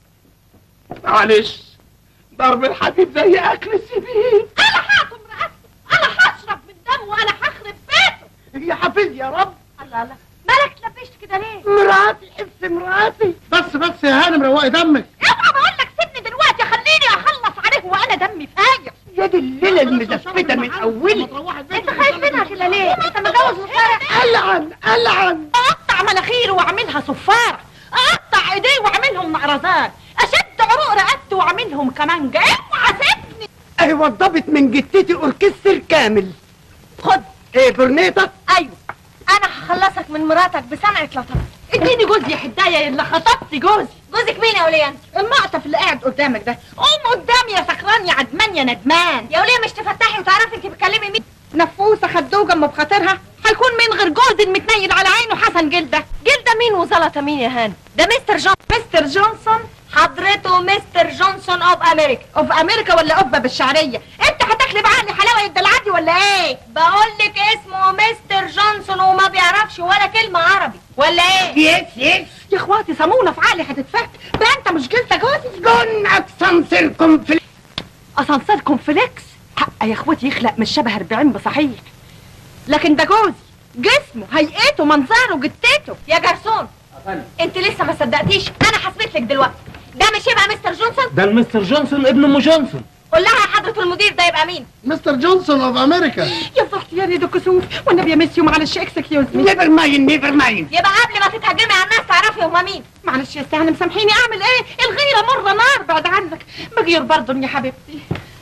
معلش ضرب الحبيب زي اكل السبيل أنا هقطم رقبته أنا هشرب من دمه وأنا هخرب بيته يا حفيظ يا رب الله الله مالك اتلبشت كده ليه مراتي حس مراتي بس بس يا هانم روقي دمك اوعى بقول لك سيبني دلوقتي خليني أخلص عليه وأنا دمي فاير يا دي الليلة المزفتة من أولها انت خايف منها كده ليه انت متجوز مصارع ألعن ألعن أقطع مناخيره وأعملها صفارة أقطع إيديه وأعملهم نقرزات أشد عروق رقبته وأعملهم كمانجا اوعى سيبني أهي وضبت من جتتي أوركستر كامل خد إيه برنيطة ايوه انا هخلصك من مراتك بسمعة لطف اديني جوزي يا حداية اللي خطبت جوزي جوزك مين يا وليه انت المقطف اللي قاعد قدامك ده قوم قدامي يا سكران يا عدمان يا ندمان يا وليه مش تفتحي وتعرفي انت بتكلمي مين نفوسة خدوجة ام بخاطرها هيكون مين غير جوزي المتنيل على عينه حسن جلده جلدة مين وزلطة مين يا هان ده مستر جون مستر جونسون حضرته مستر جونسون اوف امريكا اوف امريكا ولا قبه بالشعريه انت هتاكلي بعقلي حلاوه الدلعتي ولا ايه بقول لك اسمه مستر جونسون وما بيعرفش ولا كلمة عربي ولا ايه يس يس يا اخواتي صامونه في عقلي هتتفك بقى انت مش جلده جوزي جون أكسنسركم في اسانسير كومفليكس حق يا اخواتي يخلق مش شبه 40 بصحيح لكن ده جوزي جسمه هيئته منظره جتته يا جرسون انت لسه ما صدقتيش انا حسبت لك دلوقتي ده مش يبقى مستر جونسون ده المستر جونسون ابن ام جونسون قول لها يا حضرة المدير ده يبقى مين مستر جونسون اوف امريكا يا فرحتي يا ريدو كسوف والنبي يا ميسيو معلش اكسكيوز مي نيفر ماين نيفر ماين يبقى قبل ما تتهجمي على الناس تعرفي هما مين معلش يا استهانم سامحيني اعمل ايه الغيره مره نار بعد عنك بغير برضه يا حبيبتي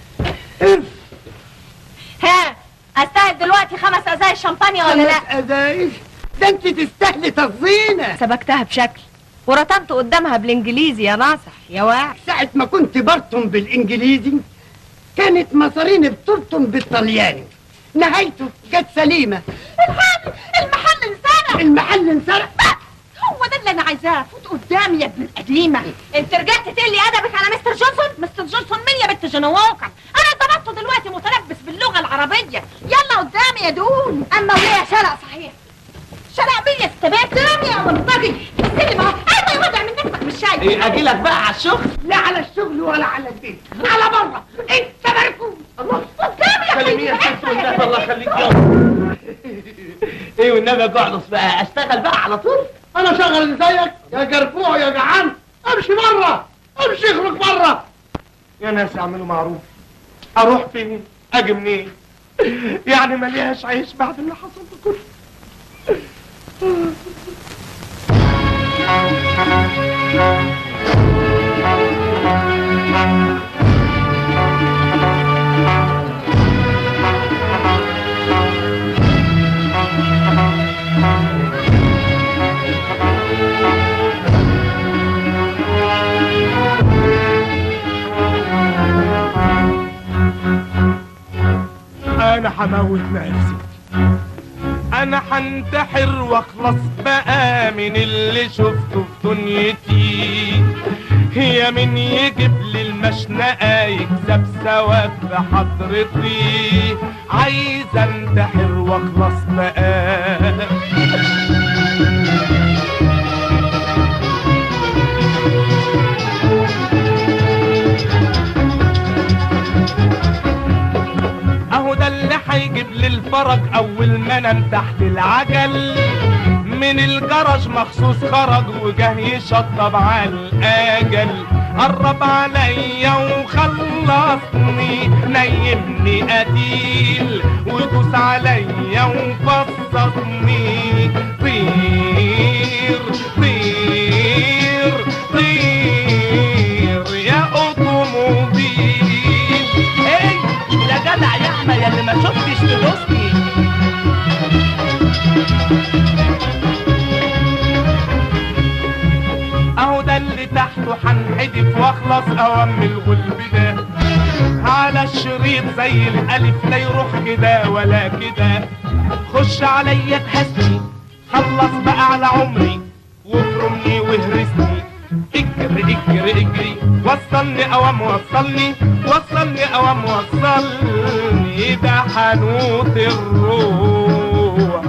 ها استاهل دلوقتي خمس ازاي شمبانيا ولا لا أزايز ده أنت تستاهلي تفضينة سبكتها بشكل ورطنت قدامها بالانجليزي يا ناصح يا واعي ساعة ما كنت برطم بالإنجليزي كانت مصاريني بترطم بالطلياني نهايته جت سليمة الحال المحل انسرق المحل انسرق هو ده اللي انا عايزاه فوت قدامي يا ابن القديمه انت رجعت تقلي ادبك على مستر جونسون مستر جونسون مين يا بنت جنواقع انا ضربته دلوقتي متلبس باللغه العربيه يلا قدامي يا دون اما وليه شلق صحيح شرع مين يا استبات قدامي يا منطقي استلم اهو ايوه يا وضع من نفسك مش شايف ايه اجي لك بقى على الشغل لا على الشغل ولا على البيت على بره انت مركوب الله قدامي يا كلمي يا حبيبي ست والنبي الله يخليك يلا ايه والنبي اجعلص بقى اشتغل بقى على طول انا شغل زيك يا جرفوع يا جعان امشي بره امشي اخرج بره يا ناس اعملوا معروف اروح فين اجي منين يعني ملياش عيش بعد اللي حصل ده كله انا هموت نفسي انا هنتحر واخلص بقى من اللي شفته في دنيتي هي من يجيب لي المشنقة يكسب ثواب بحضرتي عايز انتحر واخلص بقى اهو ده اللي هيجيب لي الفرج اول ما انام تحت العجل من الجرج مخصوص خرج وجه يشطب على الاجل قرب عليا وخلصني نيمني قتيل ودوس عليا وفصصني طير طير طير يا اوتوموبيل ايه يا جدع يا احمد يا اللي ما شفتش تدوسني اهو ده اللي تحته هنحدف واخلص اوام الغلب ده على الشريط زي الالف لا يروح كده ولا كده خش عليا تهزني خلص بقى على عمري وافرمني واهرسني اجري اجري اجري وصلني اوام وصلني وصلني اوام وصلني ده حنوت الروح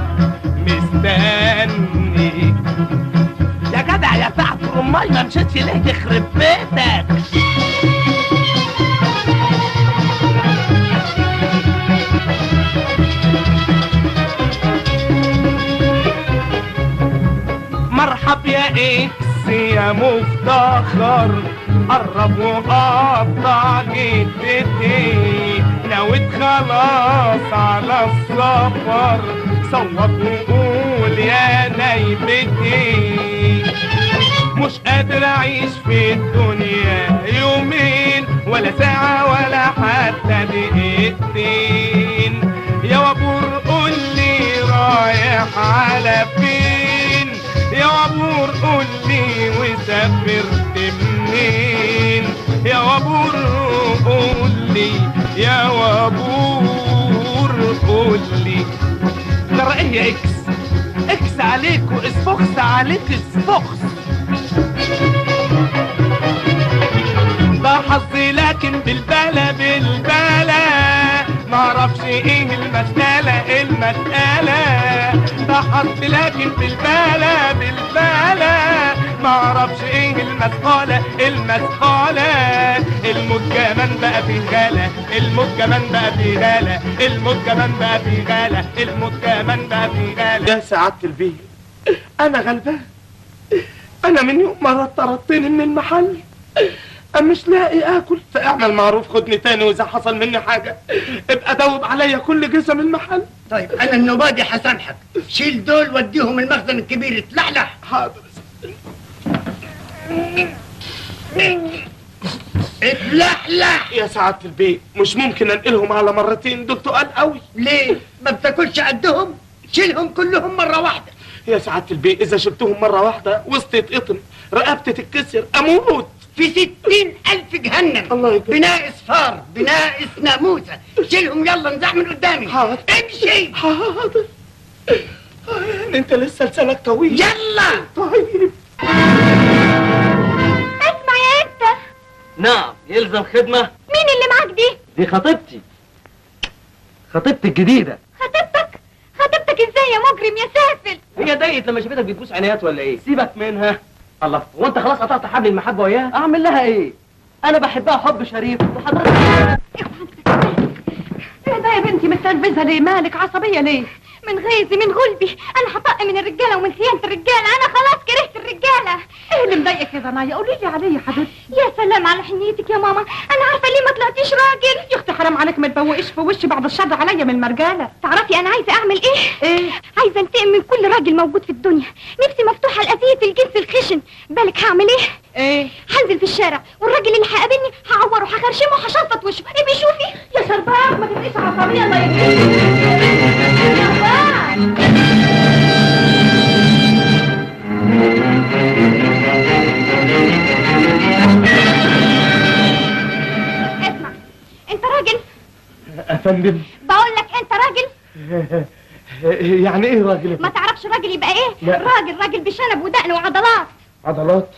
مستني يا جدع يا سعد رماي ما مشيتش ليه يخرب بيتك مرحب يا اكس يا مفتخر قرب وقطع جدتي نويت خلاص على السفر صوت وقول يا نايبتي مش قادر اعيش في الدنيا يومين ولا ساعة ولا حتى دقيقتين يا وابور قول لي رايح على فين يا وابور قول لي وسافرت منين يا وابور قول لي يا وابور قول لي ترى ايه يا اكس اكس عليك واسفخس عليك اسفخس ده حظي لكن بالبلا بالبلا معرفش ايه المسألة المسألة ده حظي لكن بالبلا بالبلا معرفش ايه المسقالة المسقالة الموت كمان بقى في غالة الموت كمان بقى في غالة الموت كمان بقى في غالة الموت كمان بقى في غالة يا سعادة البيه انا غلبان انا من يوم ما طردتني من المحل أنا مش لاقي اكل فاعمل معروف خدني تاني واذا حصل مني حاجه ابقى دوب عليا كل جسم المحل طيب انا النوبه دي هسامحك شيل دول وديهم المخزن الكبير اتلحلح حاضر اتلحلح يا سعادة البيت مش ممكن انقلهم على مرتين دول تقال قوي ليه ما بتاكلش قدهم شيلهم كلهم مره واحده يا سعادة البيت اذا شلتهم مرة واحدة وسطي يتقطم رقبتي تتكسر اموت في ستين ألف جهنم الله يكرمك. بناقص فار بناقص ناموسة شيلهم يلا انزع من قدامي حاضر. امشي حاضر انت لسه لسانك طويل يلا طيب اسمع يا انت نعم يلزم خدمة مين اللي معاك دي دي خطيبتي خطيبتي الجديدة خطيبتك خطيبتك ازاي يا مجرم يا سافل هي ضايقت لما شافتك بتبوس عينيات ولا ايه سيبك منها الله وانت خلاص قطعت حبل المحبة وياها اعمل لها ايه انا بحبها حب شريف وحضرتك ايه ده يا بنتي مستنبذه ليه مالك عصبيه ليه من غيظي من غلبي انا هطق من الرجاله ومن خيانه الرجاله انا خلاص كرهت الرجاله ايه اللي مضايقك يا ضنايا قولي لي عليه يا حبيبتي يا سلام على حنيتك يا ماما انا عارفه ليه ما طلعتيش راجل يا اختي حرام عليك ما تبوقيش في وشي بعد الشر عليا من المرجاله تعرفي انا عايزه اعمل ايه ايه عايزه انتقم من كل راجل موجود في الدنيا نفسي مفتوحه لاذيه الجنس الخشن بالك هعمل ايه ايه هنزل في الشارع والراجل اللي هيقابلني هعوره هخرشمه وهشفط وشه ابي شوفي يا شربات ما تبقيش عصبيه الله يكرمك اسمع انت راجل افندم بقول لك انت راجل يعني ايه راجل ما تعرفش راجل يبقى ايه لا. راجل راجل بشنب ودقن وعضلات عضلات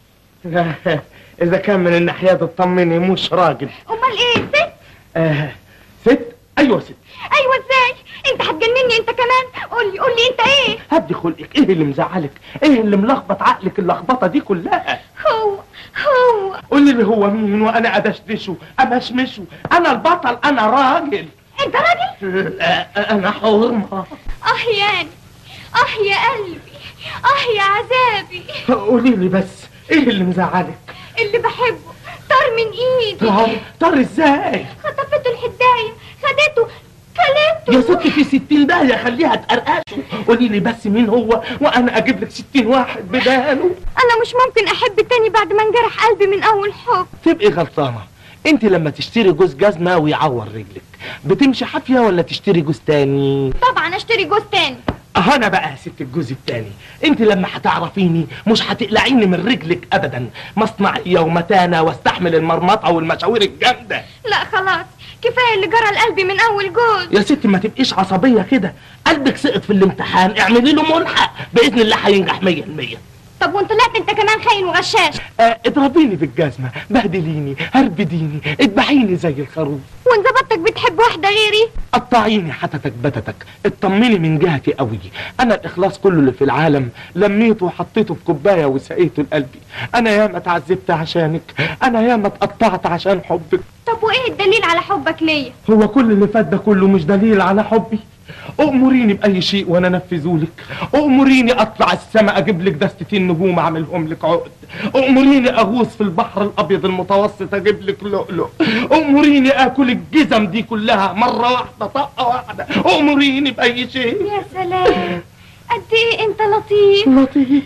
لا اذا كان من الناحيه دي اطمني مش راجل امال ايه ست آه. ست ايوه ست ايوه ازاي انت هتجنني انت كمان قول لي قول لي انت ايه هدي خلقك ايه اللي مزعلك ايه اللي ملخبط عقلك اللخبطه دي كلها هو هو قولي لي هو مين وانا ادشدشه امشمشه انا البطل انا راجل انت راجل آه، انا حرمه اه ياني اه يا قلبي اه يا عذابي قولي لي بس ايه اللي مزعلك اللي بحبه طار من ايدي طار طار ازاي خطفته الحدايه خدته كلته يا ست في ستين داهية خليها تقرقشه قولي لي بس مين هو وانا اجيب لك ستين واحد بداله انا مش ممكن احب تاني بعد ما انجرح قلبي من اول حب تبقي غلطانة انت لما تشتري جوز جزمة ويعور رجلك بتمشي حافية ولا تشتري جوز تاني طبعا اشتري جوز تاني اه انا بقى يا ست الجوز التاني انت لما هتعرفيني مش هتقلعيني من رجلك ابدا مصنعية ومتانة واستحمل المرمطة والمشاوير الجامدة لا خلاص كفايه اللي جرى لقلبي من اول جوز يا ست ما تبقيش عصبية كده قلبك سقط في الامتحان اعملي له ملحق باذن الله هينجح مية المية طب وانت طلعت انت كمان خاين وغشاش آه، اضربيني بالجزمة بهدليني هربديني اذبحيني زي الخروف وان ظبطتك بتحب واحده غيري قطعيني حتتك بتتك اطمني من جهتي قوي انا الاخلاص كله اللي في العالم لميته وحطيته في كوبايه وسقيته لقلبي انا ياما اتعذبت عشانك انا ياما اتقطعت عشان حبك طب وايه الدليل على حبك ليا هو كل اللي فات ده كله مش دليل على حبي أؤمريني بأي شيء وأنا أنفذهولك أؤمريني أطلع السماء أجيب لك دستتين نجوم أعملهم لك عقد أؤمريني أغوص في البحر الأبيض المتوسط أجيب لك لؤلؤ أؤمريني آكل الجزم دي كلها مرة واحدة طقة واحدة أؤمريني بأي شيء يا سلام قد ايه انت لطيف لطيف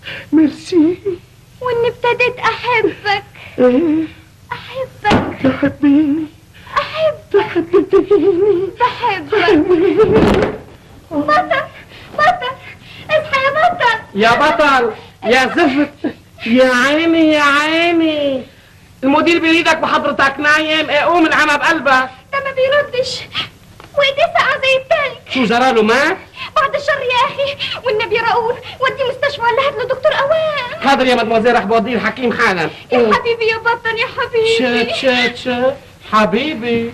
ميرسي واني ابتديت احبك إيه احبك تحبيني احبك تحبيني بحبك بطل بطل اصحى يا بطل يا بطل يا زفت يا عيني يا عيني المدير بيريدك وحضرتك نايم ايه قوم العمى بقلبك ده ما بيردش وايديه ساقعه زي التلج شو جراله مات بعد الشر يا اخي والنبي راؤول وديه مستشفى ولا هات له دكتور اوام حاضر يا مدموزيل رح بوديه الحكيم حالا يا حبيبي يا بطل يا حبيبي شات شات شات حبيبي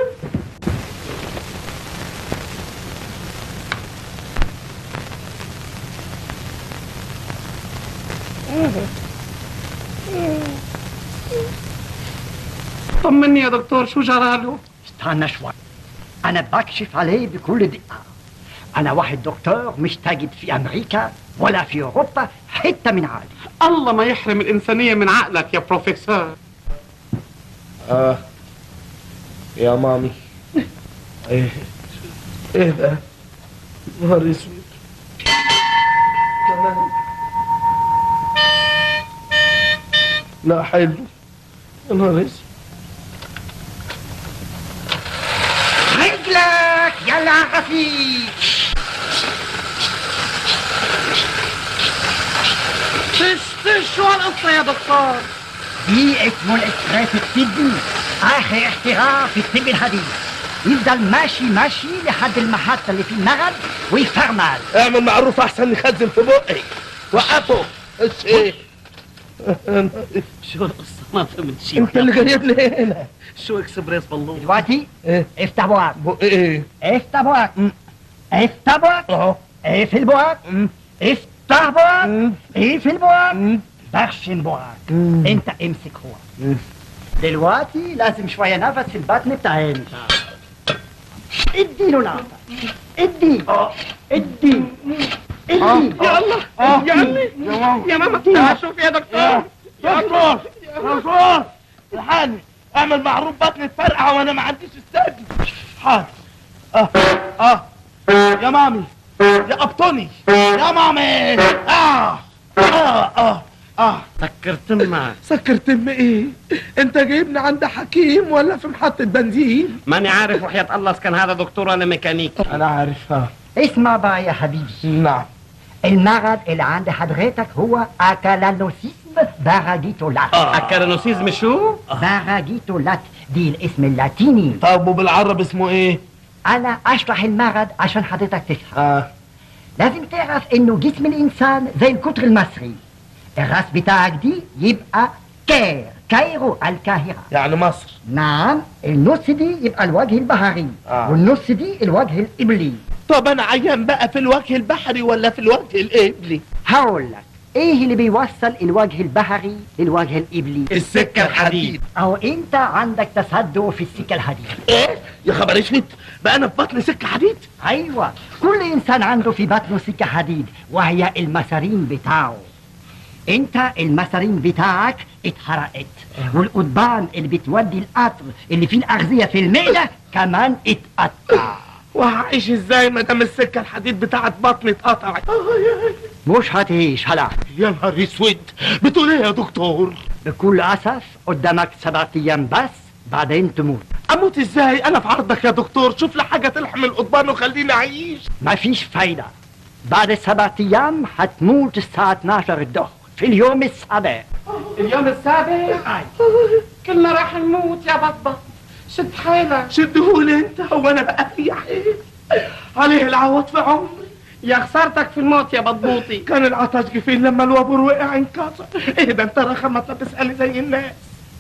طمني يا دكتور شو جراله استنى شوي أنا بكشف عليه بكل دقة أنا واحد دكتور مش تجد في أمريكا ولا في أوروبا حتة من عالي الله ما يحرم الإنسانية من عقلك يا بروفيسور آه يا مامي ايه ايه ده نهار اسود كمان لا حلو يا نهار اسود رجلك يلا خفيف تش تش شو هالقصة يا دكتور دي اسمه الإسراف الطبي آخر اختراع في الطب الحديث يفضل ماشي ماشي لحد المحطة اللي في المغرب ويفرمل اعمل معروف احسن يخزن في بقي وقفه ايش ايه شو القصة ما فهمت شيء انت اللي جايب لي هنا شو اكسبريس بالله دلوقتي ايه افتح بوعك بقي ايه افتح بوعك افتح بوعك اهو اقفل بوعك افتح بوعك اقفل بوعك برشم بوعك انت امسك هو دلوقتي لازم شوية نفس في البطن بتاع انت اديله العصا ادي ادي ادي يا الله يا عمي يا ماما شوف يا دكتور يا دكتور يا دكتور الحقني اعمل معروف بطني تفرقع وانا ما عنديش استاذي حاضر اه اه يا مامي يا ابطني يا مامي اه اه اه اه سكرت معك سكرت ام ايه انت جايبني عند حكيم ولا في محطة بنزين ماني عارف وحياة الله إذا كان هذا دكتور ولا ميكانيكي انا عارف ها اسمع بقى يا حبيبي نعم المرض اللي عند حضرتك هو اكالانوسيسم باراجيتولات الكرنوسيزم شو؟ باراجيتولات دي الاسم اللاتيني طب وبالعرب اسمه ايه انا اشرح المرض عشان حضرتك تفهم اه لازم تعرف انه جسم الانسان زي القطر المصري الراس بتاعك دي يبقى كير كايرو القاهرة يعني مصر نعم النص دي يبقى الوجه البحري آه. والنص دي الوجه الإبلي طب انا عيان بقى في الوجه البحري ولا في الوجه القبلي هقول لك ايه اللي بيوصل الوجه البحري للوجه الإبلي السكة الحديد او انت عندك تصدع في السكة الحديد ايه يا خبر اسود بقى انا في بطن سكة حديد ايوه كل انسان عنده في بطنه سكة حديد وهي المسارين بتاعه انت المسارين بتاعك اتحرقت والقضبان اللي بتودي القطر اللي فيه الاغذية في المعدة كمان اتقطع وهعيش ازاي ما دام السكة الحديد بتاعت بطني اتقطعت مش هتعيش هلا يا نهار اسود بتقول ايه يا دكتور بكل اسف قدامك سبعة ايام بس بعدين تموت اموت ازاي انا في عرضك يا دكتور شوف لي حاجة تلحم القضبان وخليني اعيش مفيش فايدة بعد سبعة ايام هتموت الساعة 12 الظهر في اليوم السابع اليوم السابع كلنا راح نموت يا بطبط شد حيلك شدهولي انت هو انا بقى في ايه عليه العوض في عمري يا خسارتك في الموت يا بطبوطي كان العطش فين لما الوابور وقع انكسر ايه ده انت رخم ما تسألي زي الناس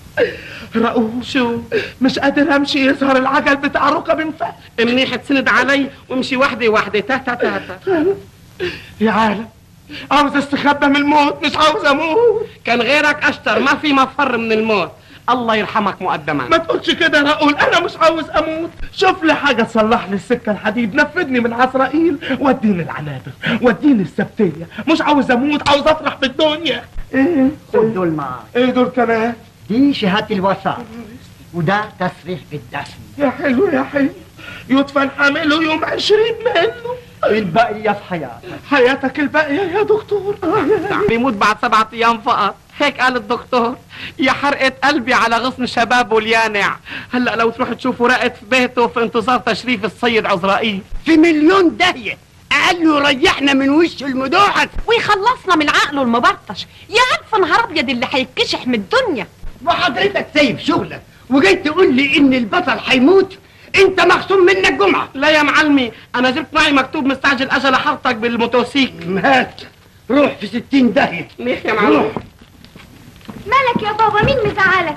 رؤوف شو مش قادر امشي يظهر العجل بتاع ركب انفك منيح تسند علي وامشي وحدة وحدة تاتا تاتا يا عالم عاوز استخبى من الموت مش عاوز اموت كان غيرك اشطر ما في مفر من الموت الله يرحمك مقدما ما تقولش كده يا رؤول انا مش عاوز اموت شوف لي حاجه تصلح لي السكه الحديد نفذني من عزرائيل وديني العنابر وديني السبتيه مش عاوز اموت عاوز افرح بالدنيا ايه خد دول معاك ايه دول كمان دي شهادة الوفاة وده تصريح بالدفن يا حلو يا حلو يدفن حامله يوم عشرين منه البقية في حياتك حياتك الباقية يا دكتور بيموت بعد سبعة ايام فقط هيك قال الدكتور يا حرقة قلبي على غصن شبابه اليانع هلا لو تروح تشوفه راقد في بيته في انتظار تشريف السيد عزرائيل في مليون داهية قال له ريحنا من وش المدوحة ويخلصنا من عقله المبطش يا ألف نهار أبيض اللي هيتكشح من الدنيا وحضرتك سايب شغلك وجاي تقول لي ان البطل هيموت انت مخصوم منك جمعة لا يا معلمي انا جبت معي مكتوب مستعجل اجل حرطك بالموتوسيكل مات روح في ستين داهية ليه يا معلم مالك يا بابا مين مزعلك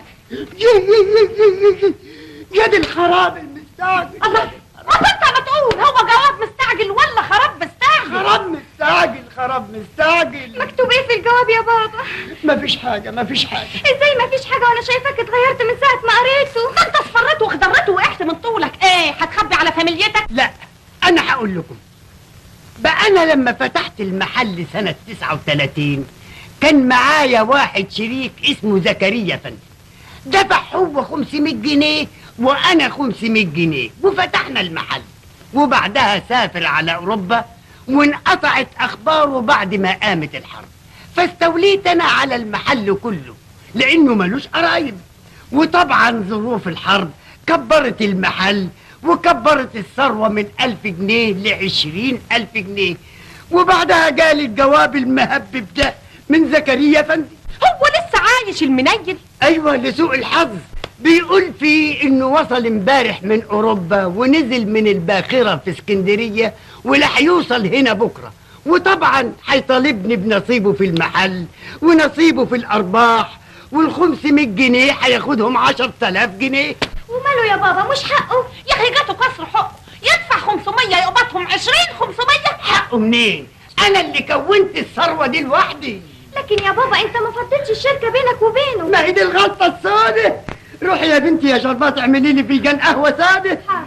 جد الخراب المستعجل الله ما انت بتقول هو جواب مستعجل ولا خراب مستعجل خراب مستعجل خراب مستعجل مكتوب ايه في الجواب يا بابا مفيش حاجة مفيش حاجة ازاي ما فيش حاجه وانا شايفاك اتغيرت من ساعه ما قريته ده انت اصفرت واخضرت وقعت من طولك ايه هتخبي على فاميليتك لا انا هقول لكم بقى انا لما فتحت المحل سنة 39 كان معايا واحد شريك اسمه زكريا فندم دفع هو 500 جنيه وانا 500 جنيه وفتحنا المحل وبعدها سافر على اوروبا وانقطعت اخباره بعد ما قامت الحرب فاستوليت انا على المحل كله لانه ملوش قرايب وطبعا ظروف الحرب كبرت المحل وكبرت الثروة من ألف جنيه لعشرين ألف جنيه وبعدها جالي الجواب المهبب ده من زكريا فندم هو لسه عايش المنيل أيوة لسوء الحظ بيقول فيه إنه وصل امبارح من أوروبا ونزل من الباخرة في اسكندرية ولا هيوصل هنا بكرة وطبعا هيطالبني بنصيبه في المحل ونصيبه في الأرباح والخمسمائة جنيه هياخدهم عشر تلاف جنيه وماله يا بابا مش حقه يا اخي جاته كسر حقه يدفع 500 يقبضهم 20 500 حقه منين أنا اللي كونت الثروة دي لوحدي لكن يا بابا انت ما فضلتش الشركه بينك وبينه ما هي دي الغلطة السودة روحي يا بنتي يا شربات اعملي لي فنجان قهوة سادة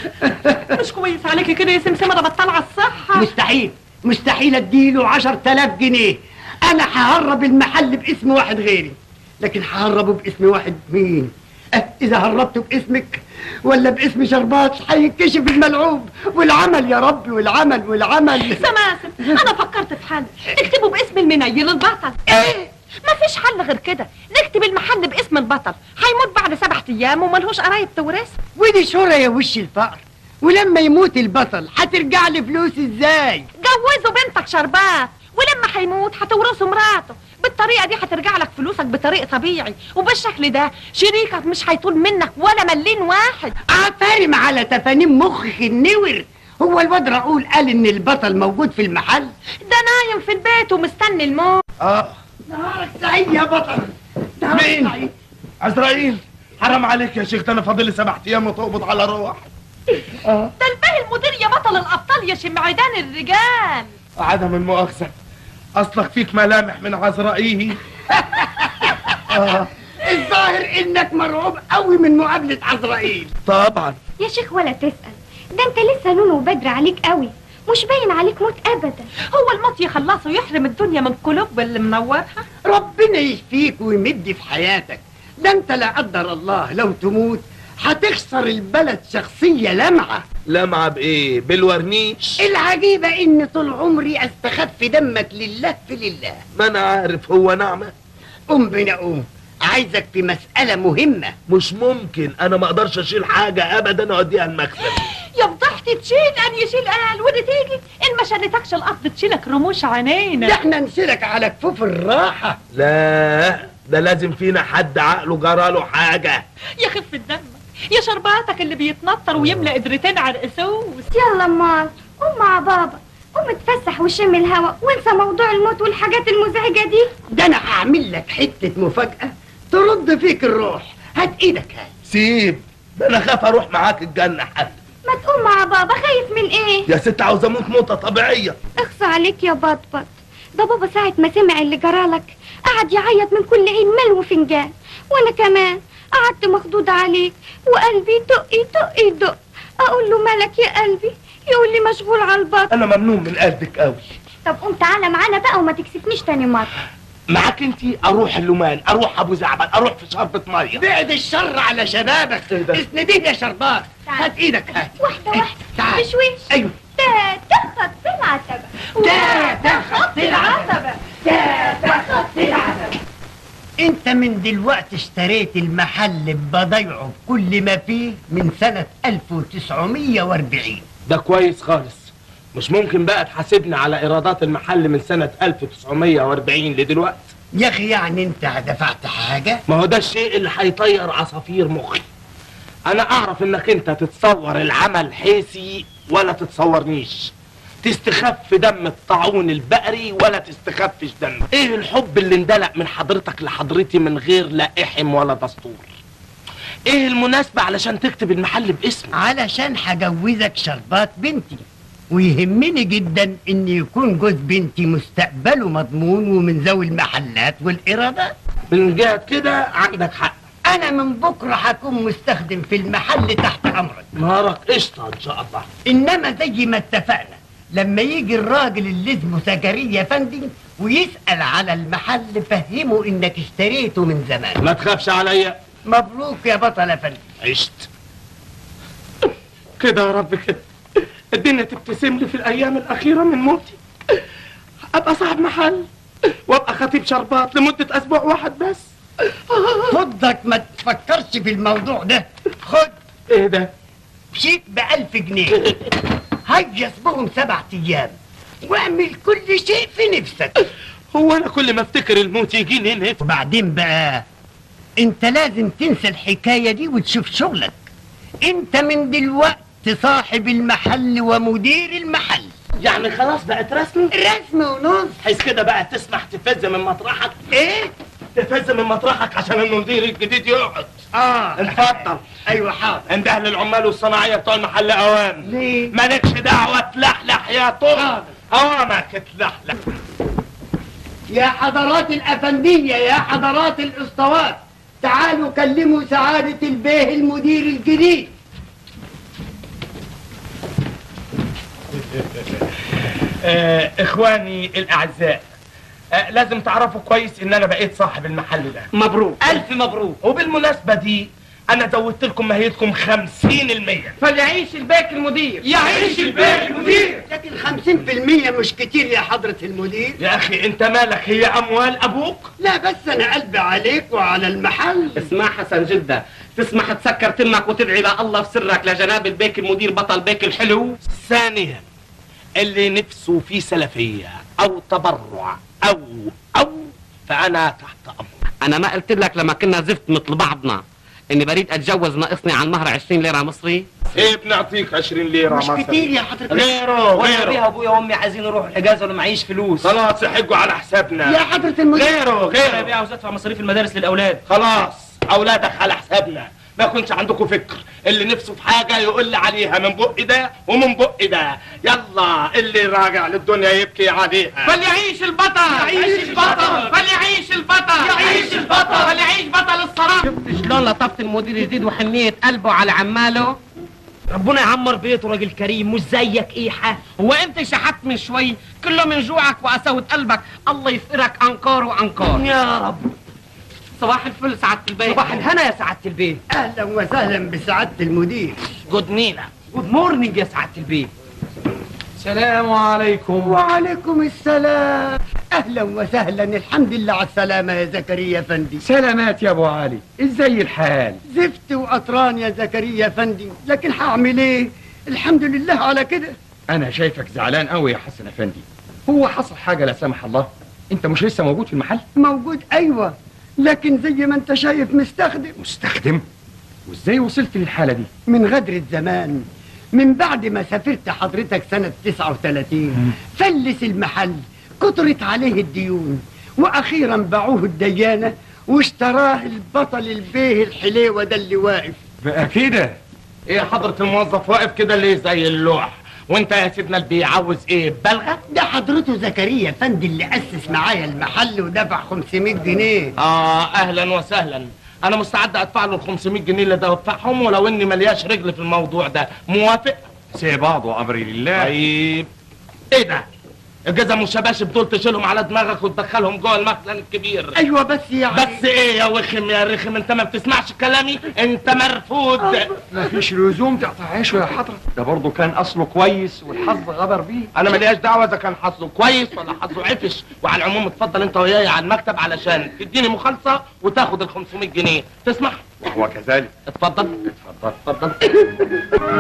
مش كويس عليكي كده يا سمسمه ده بطلع الصحه مستحيل مستحيل اديله عشر تلاف جنيه انا ههرب المحل باسم واحد غيري لكن ههربه باسم واحد مين أه، اذا هربته باسمك ولا باسم شربات هينكشف الملعوب والعمل يا ربي والعمل والعمل سماسم انا فكرت في حل نكتبه باسم المنيل البطل ايه مفيش حل غير كده نكتب المحل باسم البطل هيموت بعد سبعة ايام وملهوش قرايب تورث ودي شهرة يا وش الفقر ولما يموت البطل هترجع لي فلوس ازاي جوزوا بنتك شربات ولما هيموت هتورثه مراته بالطريقه دي هترجع لك فلوسك بطريق طبيعي وبالشكل ده شريكك مش هيطول منك ولا ملين واحد عفارم على تفانيم مخك النور هو الواد راؤول قال ان البطل موجود في المحل ده نايم في البيت ومستني الموت اه نهارك سعيد يا بطل نهارك مين؟ سعيد عزرائيل حرام عليك يا شيخ ده انا فاضل لي سبع ايام وتقبض على روح ده الباهي المدير يا بطل الابطال يا شمعدان الرجال عدم المؤاخذة اصلك فيك ملامح من عزرائيل آه. الظاهر انك مرعوب قوي من مقابلة عزرائيل طبعا يا شيخ ولا تسأل ده انت لسه لونه بدر عليك قوي مش باين عليك موت ابدا هو الموت يخلصه يحرم الدنيا من قلوب اللي منورها ربنا يشفيك ويمد في حياتك ده انت لا قدر الله لو تموت هتخسر البلد شخصية لمعة لمعة بايه بالورنيش العجيبة ان طول عمري استخف دمك لله في لله ما انا عارف هو نعمة قوم بنا قوم عايزك في مسألة مهمة مش ممكن انا ما اقدرش اشيل حاجة ابدا اوديها المكتب يا فضحتي تشيل ان يشيل قال ودي تيجي ان ما شالتكش الارض تشيلك رموش ده عينينا احنا نشيلك على كفوف الراحة لا ده لازم فينا حد عقله جراله حاجة يا خف دمك يا شرباتك اللي بيتنطر ويملى قدرتين عرقسوس يلا مال قوم مع بابا قوم اتفسح وشم الهوا وانسى موضوع الموت والحاجات المزعجة دي ده انا هعمل لك حتة مفاجأة ترد فيك الروح هات ايدك هات سيب ده انا خاف اروح معاك الجنة حد ما تقوم مع بابا خايف من ايه يا ست عاوز اموت موتة طبيعية اخصى عليك يا بطبط ده بابا ساعة ما سمع اللي جرالك قعد يعيط من كل عين مال وفنجان وانا كمان قعدت مخضوضة عليك وقلبي دق دق دق اقول له مالك يا قلبي يقول لي مشغول على البطن انا ممنون من قلبك قوي طب قوم تعالى معانا بقى وما تكسفنيش تاني مرة معاك انت اروح اللومان اروح ابو زعبل اروح في شربة مية بعد الشر على شبابك إيه ده؟ اسنديه يا شربات تعال. هات ايدك هات واحدة واحدة تعال. بشويش ايوه ده ده خط العتبة ده ده خط العتبة ده ده خط العتبة انت من دلوقتي اشتريت المحل بضيعه بكل ما فيه من سنة 1940 ده كويس خالص مش ممكن بقى تحاسبني على ايرادات المحل من سنة 1940 لدلوقتي يا اخي يعني انت دفعت حاجة ما هو ده الشيء اللي هيطير عصافير مخي انا اعرف انك انت تتصور العمل حيثي ولا تتصورنيش تستخف دم الطاعون البقري ولا تستخفش دم ايه الحب اللي اندلق من حضرتك لحضرتي من غير لا احم ولا دستور ايه المناسبة علشان تكتب المحل باسمي علشان هجوزك شربات بنتي ويهمني جدا ان يكون جوز بنتي مستقبله مضمون ومن ذوي المحلات والايرادات من جهة كده عندك حق انا من بكره هكون مستخدم في المحل تحت امرك نهارك قشطة ان شاء الله انما زي ما اتفقنا لما يجي الراجل اللي اسمه زكريا فندي ويسأل على المحل فهمه انك اشتريته من زمان ما تخافش عليا مبروك يا بطل يا فندي عشت كده يا رب كده الدنيا تبتسم لي في الايام الاخيره من موتي ابقى صاحب محل وابقى خطيب شربات لمده اسبوع واحد بس خدك ما تفكرش في الموضوع ده خد ايه ده شيك بألف جنيه هيس بهم سبع ايام واعمل كل شيء في نفسك هو انا كل ما افتكر الموت يجيني نفس وبعدين بقى انت لازم تنسى الحكاية دي وتشوف شغلك انت من دلوقتي صاحب المحل ومدير المحل يعني خلاص بقت رسمي رسم ونص حيث كده بقى تسمح تفز من مطرحك ايه تفز من مطرحك عشان المدير الجديد يقعد اه اتفضل ايوه حاضر انده للعمال والصناعيه بتوع المحل اوام ليه مالكش دعوه تلحلح يا طول حاضر. اوامك تلحلح يا حضرات الأفندية يا حضرات الأسطوات تعالوا كلموا سعادة البيه المدير الجديد آه اخواني الاعزاء آه لازم تعرفوا كويس ان انا بقيت صاحب المحل ده مبروك الف مبروك وبالمناسبه دي انا زودت لكم ماهيتكم 50% فليعيش الباك المدير يعيش الباك المدير لكن 50% مش كتير يا حضرة المدير يا اخي انت مالك هي اموال ابوك لا بس انا قلبي عليك وعلى المحل اسمع حسن جدة تسمح تسكر تمك وتدعي لله في سرك لجناب البيك المدير بطل بيك الحلو ثانيا اللي نفسه في سلفيه او تبرع او او فانا تحت امر انا ما قلت لك لما كنا زفت مثل بعضنا اني بريد اتجوز ناقصني على المهر 20 ليره مصري ايه بنعطيك 20 ليره مش مثلا كتير يا حضرة غيره وانا غيره بيها ابويا وامي عايزين نروح الحجاز وانا معيش فلوس خلاص يحجوا على حسابنا يا حضرة المدير غيره انا غيره بيها عاوز ادفع مصاريف المدارس للاولاد خلاص اولادك على حسابنا ما يكونش عندكم فكر اللي نفسه في حاجه يقول لي عليها من بق ده ومن بق ده يلا اللي راجع للدنيا يبكي عليها فليعيش البطل يعيش البطل. فليعيش البطل يعيش البطل. فليعيش بطل الصراحه شفت شلون لطفت المدير الجديد وحنية قلبه على عماله ربنا يعمر بيته راجل كريم مش زيك ايحة هو انت شحت من شوي كله من جوعك وقساوة قلبك الله يفقرك انكار وانكار يا رب صباح الفل سعادة البيت صباح الهنا يا سعادة البيت اهلا وسهلا بسعادة المدير جود نينا جود مورنينج يا سعادة البيت السلام عليكم وعليكم السلام اهلا وسهلا الحمد لله على السلامة يا زكريا فندي سلامات يا ابو علي ازاي الحال زفت وقطران يا زكريا فندي لكن هعمل ايه الحمد لله على كده انا شايفك زعلان قوي يا حسن افندي هو حصل حاجه لا سمح الله انت مش لسه موجود في المحل موجود ايوه لكن زي ما انت شايف مستخدم مستخدم وازاي وصلت للحاله دي من غدر الزمان من بعد ما سافرت حضرتك سنة 39 فلس المحل كترت عليه الديون وأخيرا باعوه الديانة واشتراه البطل البيه الحليوة ده اللي واقف بقى كده ايه حضرة الموظف واقف كده ليه زي اللوح وانت يا سيدنا البي عاوز ايه بلغة ده حضرته زكريا فندي اللي أسس معايا المحل ودفع 500 جنيه اه اهلا وسهلا انا مستعد ادفع له ال 500 جنيه اللي دفعهم ولو اني ملياش رجل في الموضوع ده موافق سي بعض وامري لله طيب ايه ده الجزم والشباشب دول تشيلهم على دماغك وتدخلهم جوه المخزن الكبير أيوة بس يعني بس ايه يا وخم يا رخم انت ما بتسمعش كلامي انت مرفوض مفيش لزوم تقطع عيشه يا حضرة ده برضه كان اصله كويس والحظ غدر بيه انا ملياش دعوه اذا كان حظه كويس ولا حظه عفش وعلى العموم اتفضل انت وياي على المكتب علشان تديني مخالصه وتاخد ال 500 جنيه تسمح وهو كذلك اتفضل اتفضل اتفضل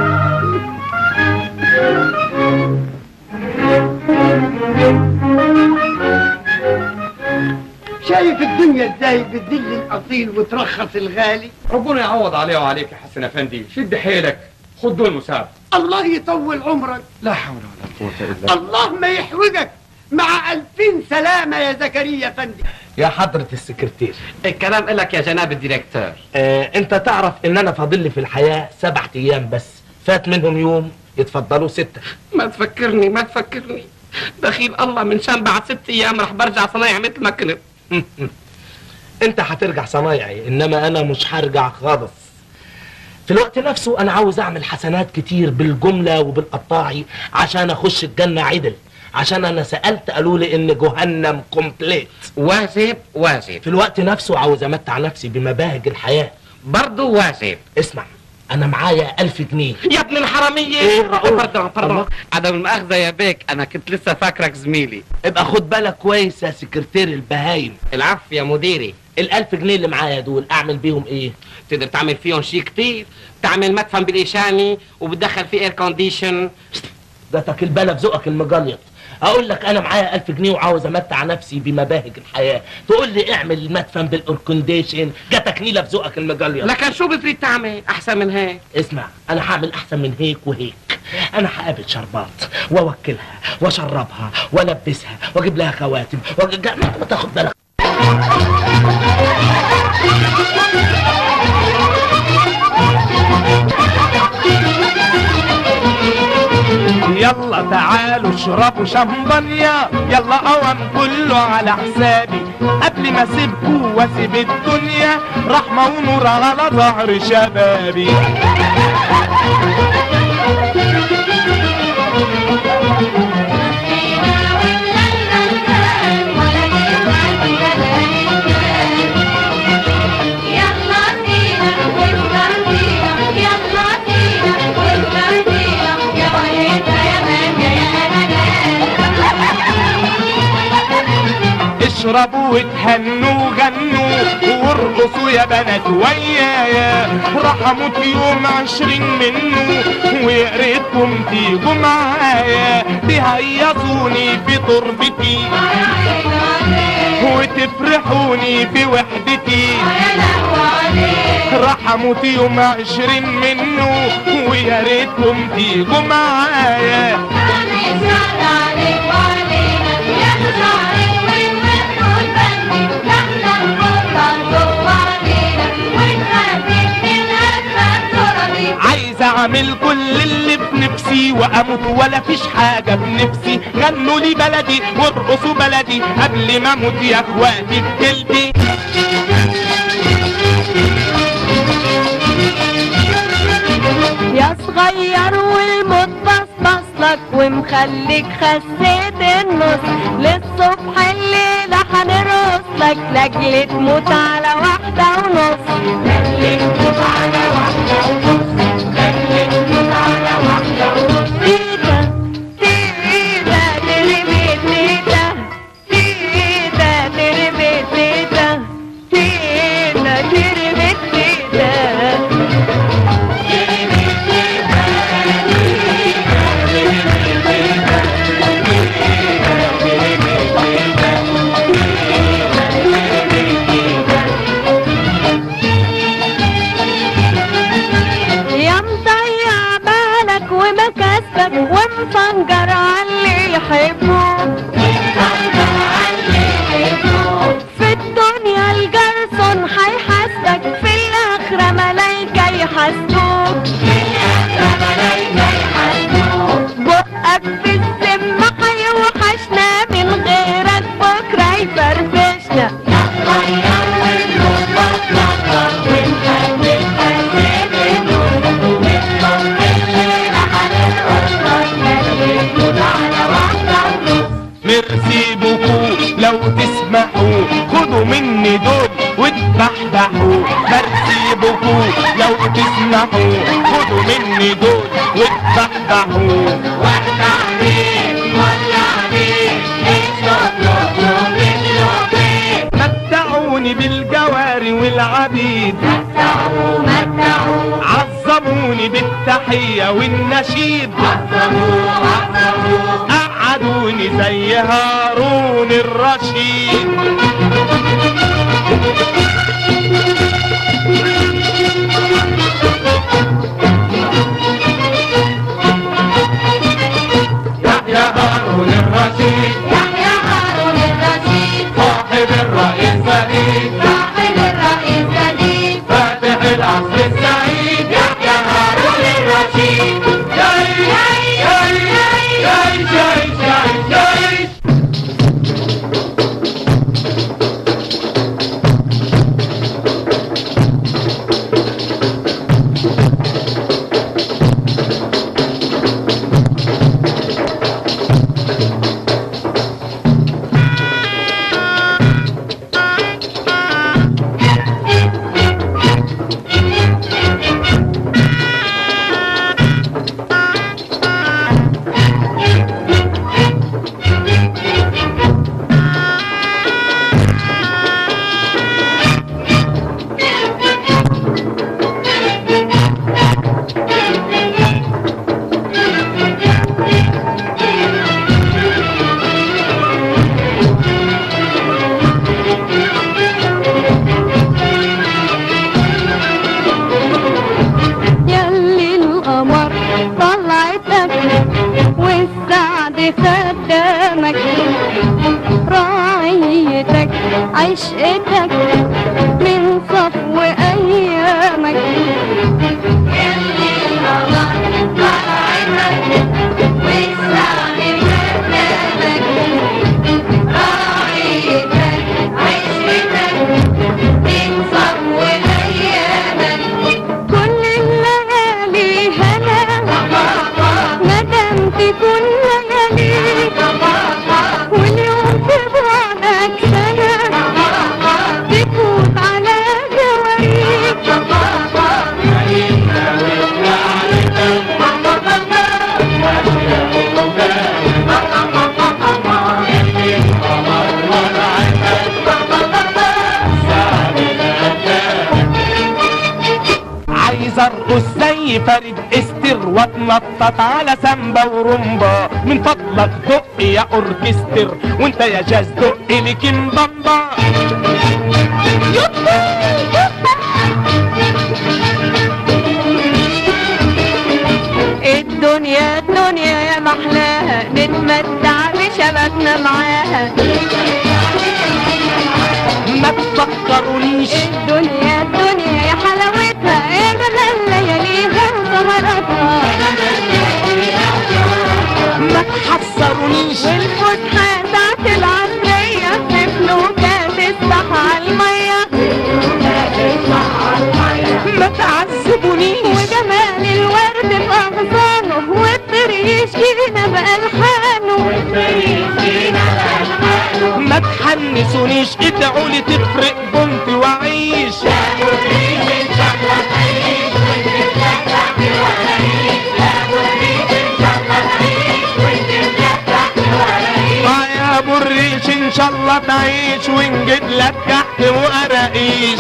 شايف الدنيا ازاي بتذل الأصيل وترخص الغالي ربنا يعوض عليه وعليك يا حسن افندي شد حيلك خد دول مساعدة الله يطول عمرك لا حول ولا قوة الا الله ما يحوجك مع ألفين سلامة يا زكريا فندي يا حضرة السكرتير الكلام لك يا جناب الديريكتور آه انت تعرف ان انا فاضل لي في الحياة سبعة ايام بس فات منهم يوم يتفضلوا ستة ما تفكرني ما تفكرني دخيل الله من شان بعد ست ايام راح برجع صنايع مثل ما كنت انت هترجع صنايعي انما انا مش هرجع خالص في الوقت نفسه انا عاوز اعمل حسنات كتير بالجملة وبالقطاعي عشان اخش الجنة عدل عشان انا سألت قالوا لي ان جهنم كومبليت واجب واجب في الوقت نفسه عاوز امتع نفسي بمباهج الحياة برضو واجب اسمع انا معايا ألف جنيه يا ابن الحرامية إيه رؤوف؟ باردون باردون الله. عدم المؤاخذة يا بيك أنا كنت لسه فاكرك زميلي ابقى خد بالك كويس يا سكرتير البهايم العفو يا مديري الألف جنيه اللي معايا دول اعمل بيهم ايه تقدر تعمل فيهم شيء كتير تعمل مدفن بالإيشاني وبتدخل فيه اير كونديشن ده تكلبلة في ذوقك المجليط اقول لك انا معايا ألف جنيه وعاوز امتع نفسي بمباهج الحياة تقول لي اعمل المدفن بالاوركونديشن جاتك نيلة في ذوقك المجليط لكن شو بتريد تعمل أحسن من هيك اسمع انا هعمل احسن من هيك وهيك انا هقابل شربات واوكلها واشربها والبسها واجيب لها خواتم وأجي... ما تاخد بالك يلا تعالوا اشربوا شمبانيا يلا قوم كله على حسابي قبل ما اسيبكوا واسيب الدنيا رحمة ونور على ظهر شبابي اشربوا وتهنوا وغنوا وارقصوا يا بنات ويايا راح اموت يوم عشرين منه ويا ريتكم تيجوا معايا تهيصوني في تربتي وتفرحوني في وحدتي راح اموت يوم عشرين منه ويا ريتكم تيجوا معايا عايز اعمل كل اللي بنفسي واموت ولا فيش حاجة بنفسي غنوا لي بلدي وارقصوا بلدي قبل ما اموت يا اخواتي بجلدي يا صغير والموت بصبص لك ومخليك خسيت النص للصبح الليلة هنرقص لك لاجل تموت على واحدة ونص لاجل تموت على واحدة ونص لاجل تموت على واحدة ونص تيتا تيتا تربي تيتا تيتا تربي تيتا تيتا تربي تيتا يا مضيع بالك ومكاسبك ومفنجر عاللي يحبوك في الدنيا الجرسون هيحاسبك في الآخرة ملايكة يحاسبوك بقك في الذمة هيوحشنا من غيرك بكرة يفرفشنا ميرسي بوكو لو تسمحوا خدوا مني دول واتبحبحوا ميرسي بوكو لو تسمحوا خدوا مني دول واتبحبحوا واحدة عليك ولا عليك متعوني بالجواري والعبيد متعوا متعوا عظموني بالتحية والنشيد عظموا عظموا قعدوني زي هارون الرشيد يحيى هارون الرشيد يحيى هارون الرشيد صاحب الرئيس سعيد صاحب الرئيس سعيد فاتح العصر السعيد يحيى هارون الرشيد جاي جاي جاي جاي جاي جاي ياللي القمر طلعتك والسعد خدامك راعيتك عشقتك من صفو ايامك ياللي القمر طلعتك والسعد خدامك راعيتك عشقتك من صفو ايامك كل الليالي هنا مدام تكون ترقص زي فريد استر وتنطط على سامبا ورمبا من فضلك دق يا اوركستر وانت يا جاز دق لي كيمبامبا الدنيا الدنيا يا محلاها نتمتع بشبابنا معاها ما تفكرونيش الدنيا الدنيا يا حلاوتها يا جمال لياليها وسهراتها ما تحسرونيش والفسحة بتاعت العصرية في فلوكة تسبح على المية ما تعذبونيش وجمال الورد في أغصانه والطير يشكينا بألحانه ما تحنسونيش ادعوا لي تفرق بنت واعيش اه يا ابو الريش ان شاء الله تعيش ونجيب لك كحك وقراقيش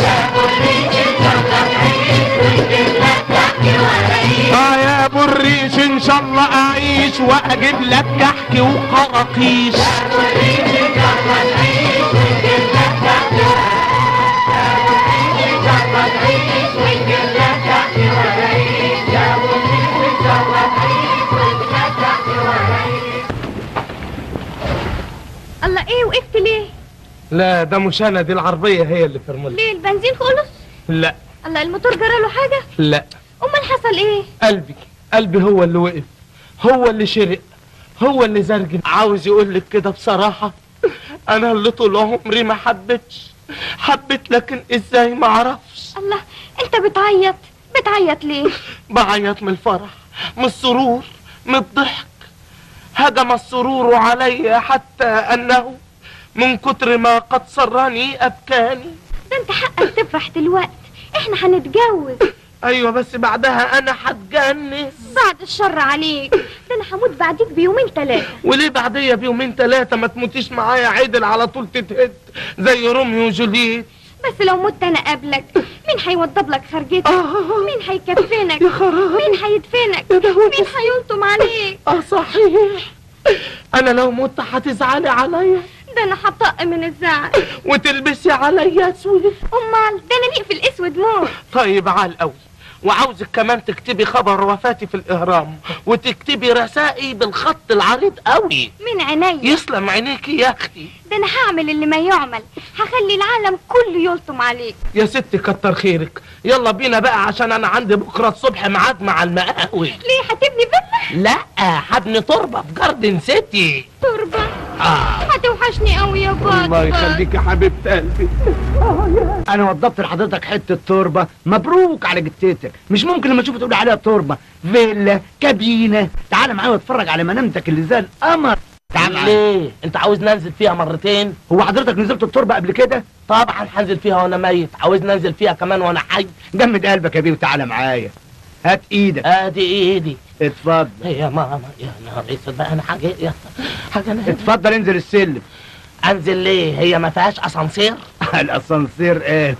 اه يا ابو الريش ان شاء الله اعيش واجيب لك كحك وقراقيش الله ايه وقفت ليه لا ده مش انا دي العربيه هي اللي فرملت ليه البنزين خلص لا الله الموتور جرى له حاجه لا امال حصل ايه قلبي قلبي هو اللي وقف هو اللي شرق هو اللي زرجن عاوز يقول لك كده بصراحة أنا اللي طول عمري ما حبيتش حبيت لكن إزاي ما أعرفش الله انت بتعيط بتعيط ليه بعيط من الفرح من السرور من الضحك هجم السرور علي حتى أنه من كتر ما قد سرني أبكاني ده انت حقك تفرح دلوقتي احنا هنتجوز أيوة بس بعدها أنا هتجنس بعد الشر عليك ده انا هموت بعديك بيومين ثلاثه وليه بعدية بيومين ثلاثة ما تموتيش معايا عدل على طول تتهد زي روميو وجولييت بس لو مت انا قبلك مين هيوضب لك خرجتك آه. مين هيكفنك يا خراب. مين هيدفنك يا دهوتي. مين هيلطم عليك اه صحيح انا لو مت هتزعلي عليا ده انا هطق من الزعل وتلبسي عليا اسود امال ده انا ليه في الاسود موت طيب عال قوي وعاوزك كمان تكتبي خبر وفاتي في الاهرام وتكتبي رسائي بالخط العريض قوي من عينيا يسلم عينيكي يا اختي ده انا هعمل اللي ما يعمل هخلي العالم كله يلطم عليك يا ستي كتر خيرك يلا بينا بقى عشان انا عندي بكره الصبح ميعاد مع المقاول ليه هتبني فيلا لا هبني تربه في جاردن سيتي تربه آه. هتوحشني قوي يا بابا الله يخليك يا حبيبه قلبي انا وضبت لحضرتك حته تربه مبروك على جتتك مش ممكن لما تشوف تقول عليها تربه فيلا كابينه تعال معايا واتفرج على منامتك اللي زي القمر تعال معايا ليه انت عاوز ننزل فيها مرتين هو حضرتك نزلت التربه قبل كده طبعا هنزل فيها وانا ميت عاوز ننزل فيها كمان وانا حي جمد قلبك يا بيه وتعالى معايا هات ايدك ادي ايدي اتفضل يا ماما يا نهار اسود بقى انا حاجه يا حاجه انا اتفضل انزل السلم انزل ليه هي ما فيهاش اسانسير الاسانسير ايه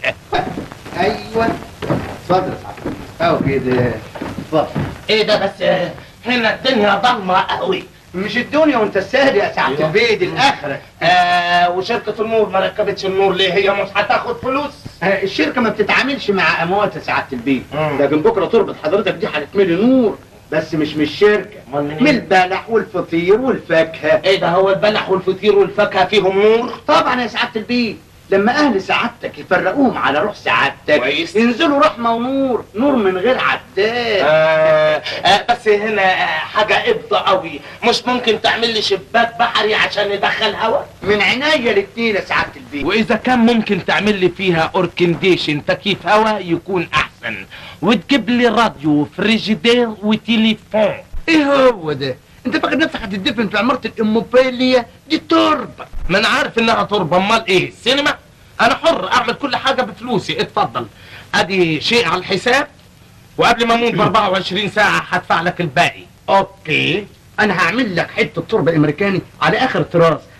ايوه اتفضل يا صاحبي اهو كده اتفضل ايه ده بس آه، هنا الدنيا ضلمه قوي مش الدنيا وانت السهل يا سعاده أيوة. البيت الاخره آه وشركه النور ما ركبتش النور ليه هي مش هتاخد فلوس آه، الشركه ما بتتعاملش مع اموات يا سعاده البيت مم. لكن بكره تربه حضرتك دي هتتملي نور بس مش من الشركه أمال من من إيه؟ البلح والفطير والفاكهه ايه ده هو البلح والفطير والفاكهه فيهم نور طبعا يا سعاده البيت لما اهل سعادتك يفرقوهم على روح سعادتك كويس. ينزلوا رحمه ونور نور من غير عداد آه آه بس هنا آه حاجه ابضه قوي مش ممكن تعمل لي شباك بحري عشان يدخل هواء من عناية الاتنين يا سعاده البيت واذا كان ممكن تعمل لي فيها اوركنديشن تكييف هواء يكون احسن وتجيب لي راديو فريجيدير وتليفون ايه هو ده انت فاكر نفسك هتدفن في عماره الاموبيليا دي تربه ما انا عارف انها تربه امال ايه السينما انا حر اعمل كل حاجه بفلوسي اتفضل ادي شيء على الحساب وقبل ما اموت ب 24 ساعه هدفع لك الباقي اوكي انا هعمل لك حته تربه امريكاني على اخر طراز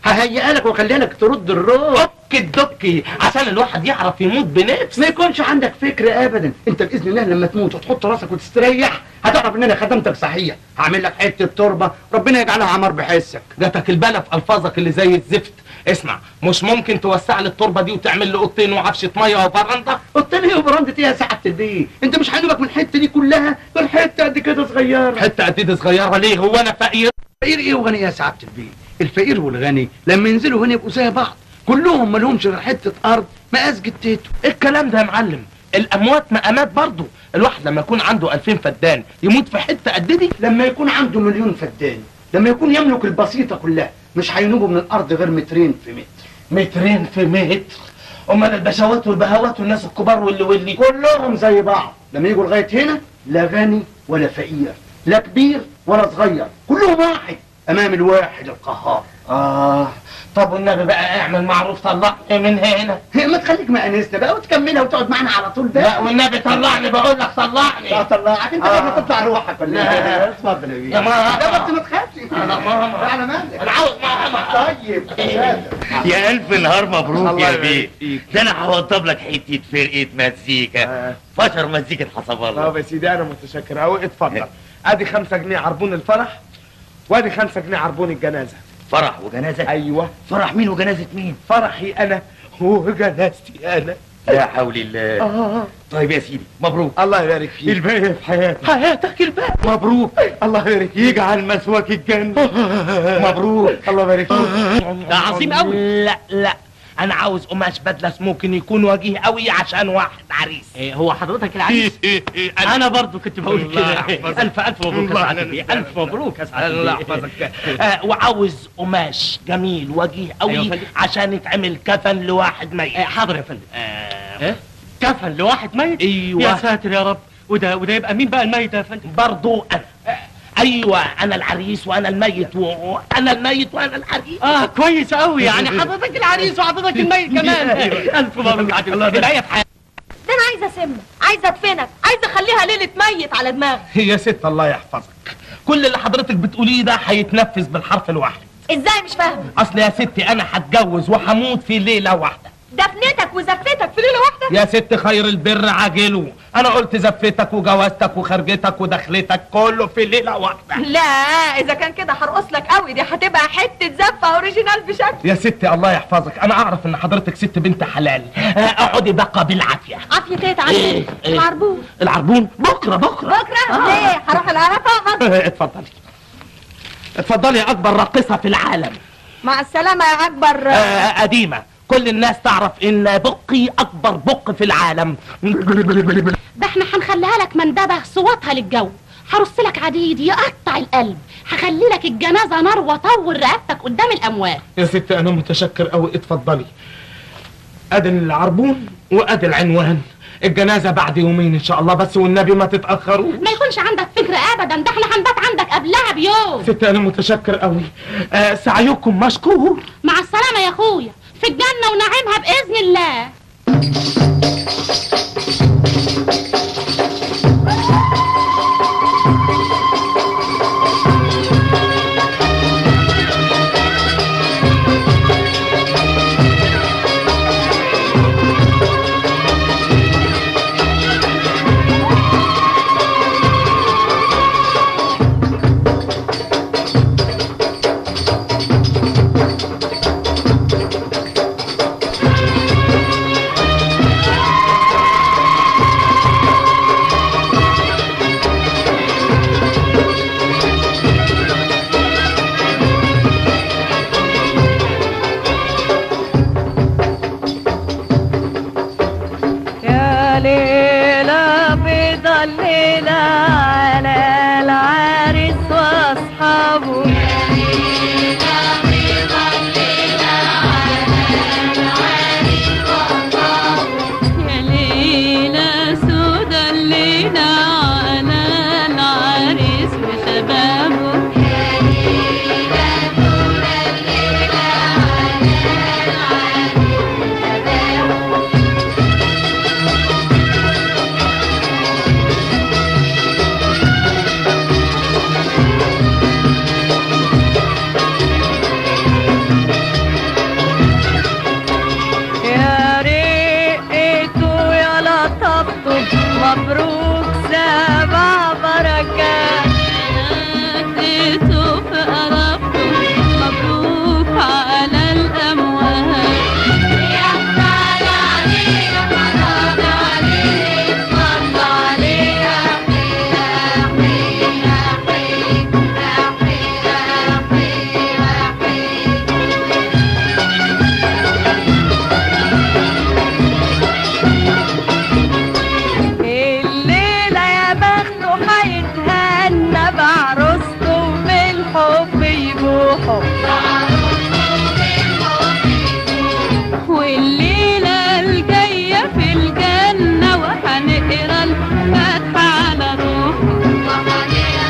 ههيئها لك واخليها لك ترد الروح دك الدكي عشان الواحد يعرف يموت بنفس ما يكونش عندك فكر ابدا انت باذن الله لما تموت وتحط راسك وتستريح هتعرف ان انا خدمتك صحيح هعمل لك حته تربه ربنا يجعلها عمار بحسك جاتك البلا في الفاظك اللي زي الزفت اسمع مش ممكن توسع لي التربه دي وتعمل لي اوضتين وعفشه ميه وفرنده التانية وبراندة ايه يا سعادة البيه انت مش هينوبك من الحته دي كلها غير حته قد كده صغيره حته قد دي صغيره ليه هو انا فقير فقير ايه وغني يا سعادة البيه الفقير والغني لما ينزلوا هنا يبقوا زي بعض كلهم مالهمش غير حته ارض مقاس جتته الكلام ده يا معلم الاموات مقامات برضه الواحد لما يكون عنده 2000 فدان يموت في حته قد دي لما يكون عنده مليون فدان لما يكون يملك البسيطه كلها مش هينوبوا من الارض غير مترين في متر مترين في متر امال البشوات والبهوات والناس الكبار واللي واللي كلهم زي بعض لما يجوا لغايه هنا لا غني ولا فقير لا كبير ولا صغير كلهم واحد امام الواحد القهار اه طب والنبي بقى اعمل معروف طلعني من هنا ما تخليك مأنسنا بقى وتكملها وتقعد معانا على طول بقى لا والنبي طلعني بقول لك طلعني لا طلعك انت آه. آه. تطلع روحك ولا لا. ايه اتفضل يا بيه يا ماما. لا بس ما تخافش انا ماما على مالك انا عاوز ماما طيب يا الف نهار مبروك الله يا يبارك بيه فيك. ده انا هوضب لك حته فرقه مزيكا فشر مزيكا حسب الله طب يا سيدي انا متشكر قوي اتفضل ادي خمسة جنيه عربون الفرح وادي خمسة جنيه عربون الجنازة فرح وجنازه ايوه فرح مين وجنازه مين فرحي انا وجنازتي انا لا حول الله آه. طيب يا سيدي مبروك الله يبارك فيك الباقي في حياتك حياتك الباقي مبروك الله يبارك فيك يجعل مسواك الجنة مبروك الله يبارك فيك ده عظيم قوي لا لا انا عاوز قماش بدله ممكن يكون وجيه قوي عشان واحد عريس إيه هو حضرتك العريس انا برضو كنت بقول الله كده يحفظك. الف الف مبروك يا الله سعاده البيه يحفظك. الف مبروك يا سعاده الله البيه. يحفظك آه وعاوز قماش جميل وجيه أيوة يا قوي فندم. عشان يتعمل كفن لواحد ميت إيه، حاضر يا فندم آه ايه كفن لواحد ميت ايوه يا ساتر يا رب وده وده يبقى مين بقى الميت ده يا فندم برضو انا ايوه انا العريس وانا الميت وانا الميت وانا العريس اه كويس قوي يعني حضرتك العريس وحضرتك الميت كمان الف مبروك يا سعاده البيه العيا في حياتك ده انا عايزه اسمك عايزه ادفنك عايزه اخليها ليله ميت على دماغي يا ست الله يحفظك كل اللي حضرتك بتقوليه ده هيتنفذ بالحرف الواحد ازاي مش فاهمه اصل يا ستي انا هتجوز وهموت في ليله واحده دفنتك وزفتك في ليله واحده يا ست خير البر عاجله انا قلت زفتك وجوازتك وخرجتك ودخلتك كله في ليله واحده لا اذا كان كده هرقص لك قوي دي هتبقى حته زفه اوريجينال بشكل يا ستي الله يحفظك انا اعرف ان حضرتك ست بنت حلال آه، اقعدي بقى بالعافيه عافيه ايه تعالى إيه، إيه. العربون العربون بكره بكره بكره ليه هروح العرفه غصب اتفضلي اتفضلي يا اكبر راقصه في العالم مع السلامه يا اكبر آه، قديمه كل الناس تعرف ان بقي اكبر بق في العالم ده احنا هنخليها لك مندبه صوتها للجو هرص لك عديد يقطع القلب هخلي لك الجنازه نار واطول رقبتك قدام الاموات يا ست انا متشكر قوي اتفضلي ادي العربون وادي العنوان الجنازه بعد يومين ان شاء الله بس والنبي ما تتاخروا ما يكونش عندك فكره ابدا ده احنا هنبات عندك قبلها بيوم ست انا متشكر قوي آه سعيكم مشكور مع السلامه يا اخويا في الجنه ونعيمها باذن الله يا ليلة بيضة الليلة على العريس واصحابه يا ليلة سودا الليلة على العريس وشبابه مبروك سبع بركات ناديته في قربته مبروك على الأموات يا حلال عليه يا حلال عليه صل عليه يا حي يا حي يا حي يا حي يا حي الليلة يا بخته هيتهنى بعروسته بالحب يبوحوا والليلة الجاية في الجنة وهنقرا الفاتحة على روحه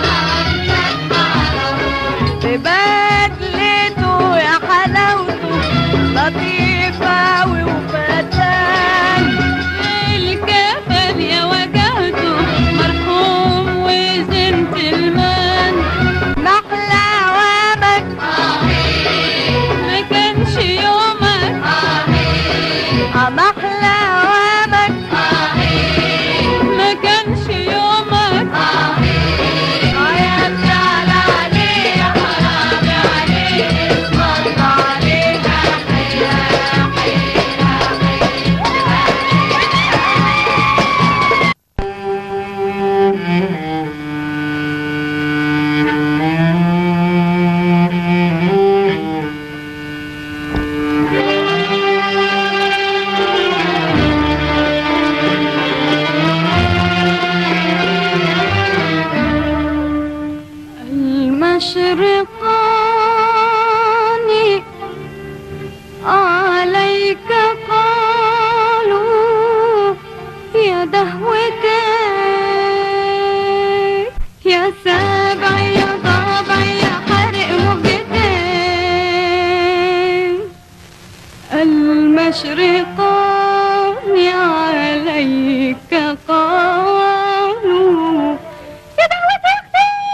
ببدلته يا حلاوته لطيفة أوي وفتان الكفن يا وجهته مرحوم وزنت المان محلى عوامك ما كانش يومك آه محلى عوامك ما كانش يومك آه يا زعل عليه يا حرام عليه اسمك عليه يا المشرقان عليك قالوا يا دهوتك يا سابع يا ضابع يا حرق مهجتين المشرقان عليك قالوا يا دهوتك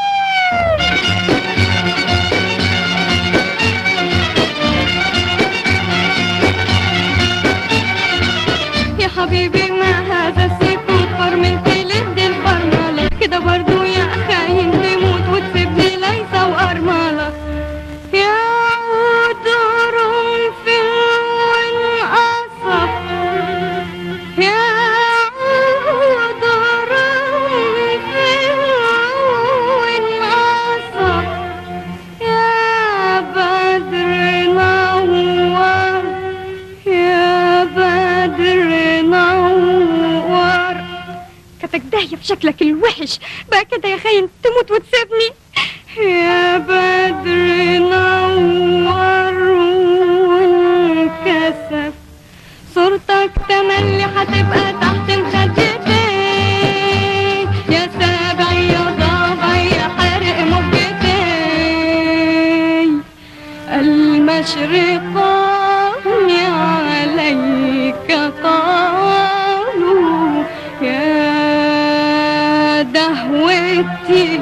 يا حبيبي ما هذا السكوت فرملت لد الفرملة كده برضو يا خاين تموت وتسيبني ليس وأرملة يا عذر في القصب يا عذر في القصب يا بدر نور يا بدر نور كتك داهية في شكلك الوحش بقى كده يا خاين تموت وتسيبني يا بدر نور وانكسف صورتك تملي هتبقى تحت مخدتي يا سابع يا ضابع يا حارق مهجتي المشرقان عليك قالوا يا دهوتي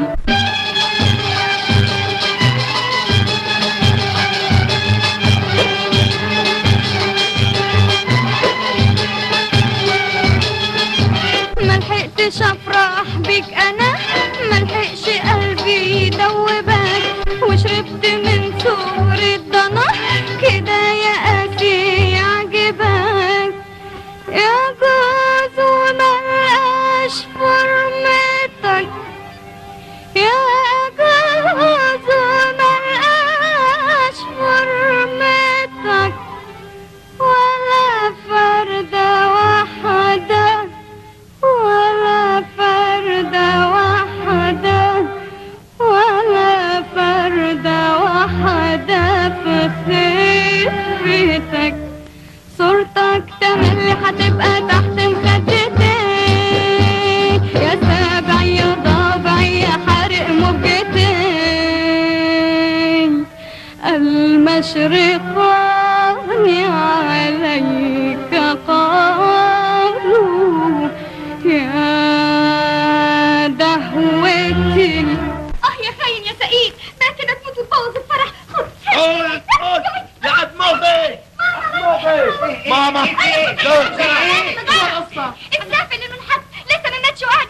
ملحقتش افرح بيك انا ملحقش قلبي يدوبك وشربت من سور الضنا كده يا قاسي يعجبك يا جوز وملقاش فرمتك يا جوز وملقاش فرمتك ولا فردة واحدة ولا فردة واحدة ولا فردة واحدة في خفتك صورتك تملي هتبقى تحت مخدتي يا سابع يا ضابع يا حارق مهجتي المشرقان عليك قالوا يا دهوتي اه يا خاين يا سعيد بقى كده تموت وتبوظ الفرح خد خد خد يا عد موفي ماما الزعفل المنحط لسه ما ماتش وقاعد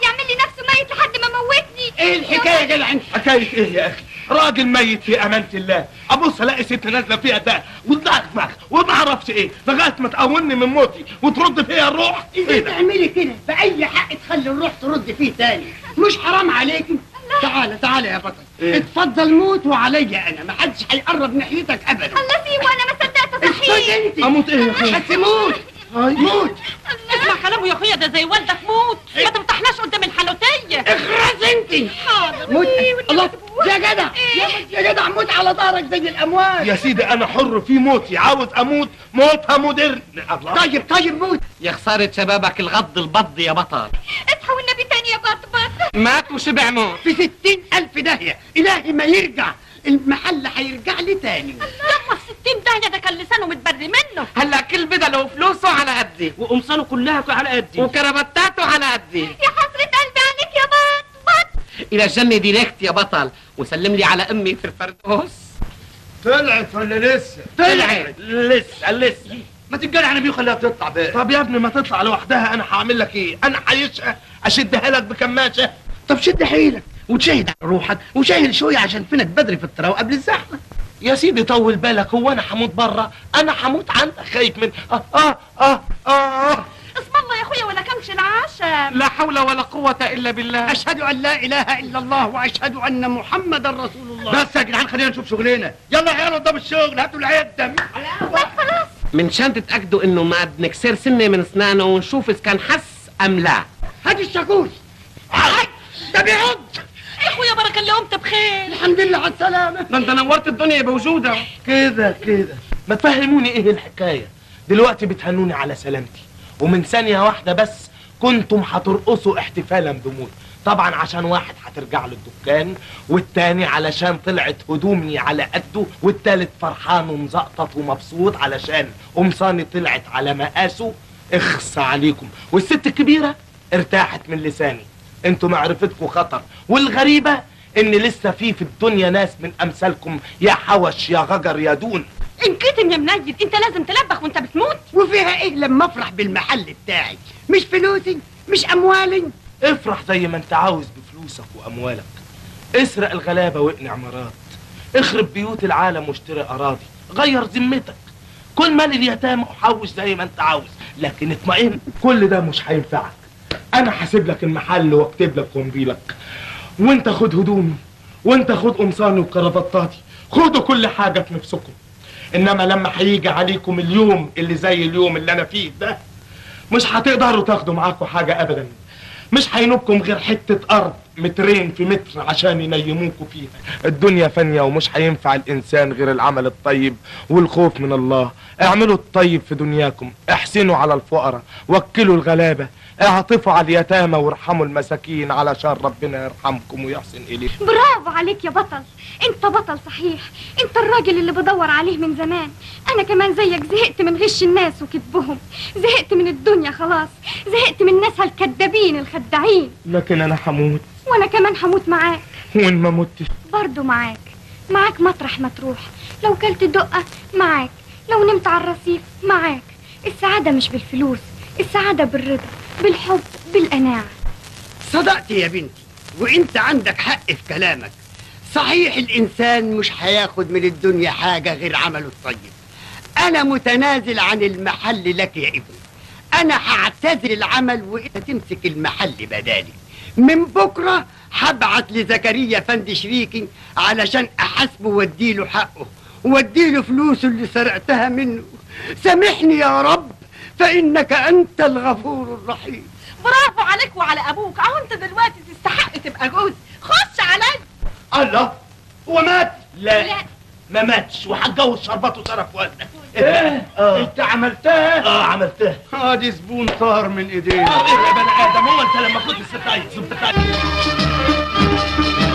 جدع انت حكايه ايه يا اخي راجل ميت في امانه الله ابص الاقي ست نازله فيها ده وتدغدغ وما اعرفش ايه لغايه ما تقومني من موتي وترد فيا الروح اذا ايه ده تعملي كده باي حق تخلي الروح ترد فيه تاني مش حرام عليكي تعالى تعالى يا بطل إيه؟ اتفضل موت وعليا انا ما حدش هيقرب ناحيتك ابدا الله سيب وانا ما صدقت صحيح انت اموت ايه يا اخويا بس موت موت اسمع كلامه يا اخويا ده زي والدك موت ما تفتحناش قدام الحلوتيه اخرس انت حاضر موت الله يا جدع يا يا جدع موت على ظهرك زي الاموات يا سيدي انا حر في موتي عاوز اموت موتها مودرن الله طيب طيب موت يا خسارة شبابك الغض البض يا بطل اصحى والنبي تاني يا بطبط مات وشبع موت في ستين ألف داهية إلهي ما يرجع المحل هيرجع لي تاني يما في ستين داهية ده كان لسانه متبري منه هلا كل بدله وفلوسه على قدي وقمصانه كلها على قدي وكربتاته على قدي يا حسرة قلبي عليك يا بطبط الى الجنة ديريكت يا بطل وسلم لي على امي في الفردوس طلعت ولا لسه؟ طلعت لسه لسه ما تتجرع انا بيه خليها تطلع بقى طب يا ابني ما تطلع لوحدها انا هعمل لك ايه انا حيشها اشدها لك بكماشه طب شد حيلك وتشاهد على روحك وشاهد شويه عشان فينك بدري في الطراوه قبل الزحمه يا سيدي طول بالك هو انا هموت بره انا هموت عندك خايف من اه اه اه اه اسم الله يا اخويا ولا كمش العشم لا حول ولا قوة الا بالله أشهد أن لا إله إلا الله وأشهد أن محمدا رسول الله بس يا جدعان خلينا نشوف شغلنا يلا يا عيال قدام الشغل هاتوا العده من شان تتأكدوا انه ما بنكسر سنة من اسنانه ونشوف اذا كان حس ام لا هات الشاكوش ده بيعض يا اخويا بركة اللي قمت بخير الحمد لله على السلامة ده انت نورت الدنيا بوجودك كده كده ما تفهموني ايه الحكايه دلوقتي بتهنوني على سلامتي ومن ثانيه واحده بس كنتم هترقصوا احتفالا بموت طبعا عشان واحد هترجع له الدكان والتاني علشان طلعت هدومي على قده والتالت فرحان ومزقطط ومبسوط علشان قمصاني طلعت على مقاسه اخص عليكم والست الكبيره ارتاحت من لساني انتوا معرفتكم خطر والغريبه ان لسه في في الدنيا ناس من امثالكم يا حوش يا غجر يا دون انكتم يا منيل انت لازم تلبخ وانت بتموت وفيها إيه لما أفرح بالمحل بتاعي مش فلوسي مش أموالي افرح زي ما انت عاوز بفلوسك واموالك اسرق الغلابه واقنع مرات اخرب بيوت العالم واشتري اراضي غير ذمتك كل مال اليتامى وحوش زي ما انت عاوز لكن اطمئن كل ده مش هينفعك انا هسيب لك المحل واكتب لك وامضيلك وانت خد هدومي وانت خد قمصاني وكرافتاتي خدوا كل حاجه في نفسكم انما لما هيجي عليكم اليوم اللي زي اليوم اللي انا فيه ده مش هتقدروا تاخدوا معاكم حاجه ابدا مش هينوبكم غير حتة أرض مترين في متر عشان ينيموكوا فيها الدنيا فانية ومش هينفع الإنسان غير العمل الطيب والخوف من الله اعملوا الطيب في دنياكم احسنوا على الفقراء وكلوا الغلابة اعطفوا على اليتامى وارحموا المساكين علشان ربنا يرحمكم ويحسن إليكم برافو عليك يا بطل انت بطل صحيح انت الراجل اللي بدور عليه من زمان انا كمان زيك زهقت من غش الناس وكذبهم زهقت من الدنيا خلاص زهقت من الناس الكذابين الخداعين لكن أنا هموت وانا كمان هموت معاك وإن ما متش برضو معاك معاك مطرح ما تروح لو كلت دقة معاك لو نمت على الرصيف معاك السعادة مش بالفلوس السعادة بالرضا بالحب بالقناعة صدقت يا بنتي وانت عندك حق في كلامك صحيح الانسان مش هياخد من الدنيا حاجة غير عمله الطيب انا متنازل عن المحل لك يا ابني انا هعتزل العمل وانت تمسك المحل بدالي من بكرة هبعت لزكريا فندي شريكي علشان احاسبه واديله حقه واديله فلوسه اللي سرقتها منه سامحني يا رب فانك انت الغفور الرحيم برافو عليك وعلى ابوك اهو انت دلوقتي تستحق تبقى جوز خش عليا الله هو مات لا, ما ماتش وهتجوز شربات وشرف والدك ايه اه انت عملتها اه عملتها ادي زبون طار من ايدينا اه ايه يا بني ادم هو انت لما كنت ستايز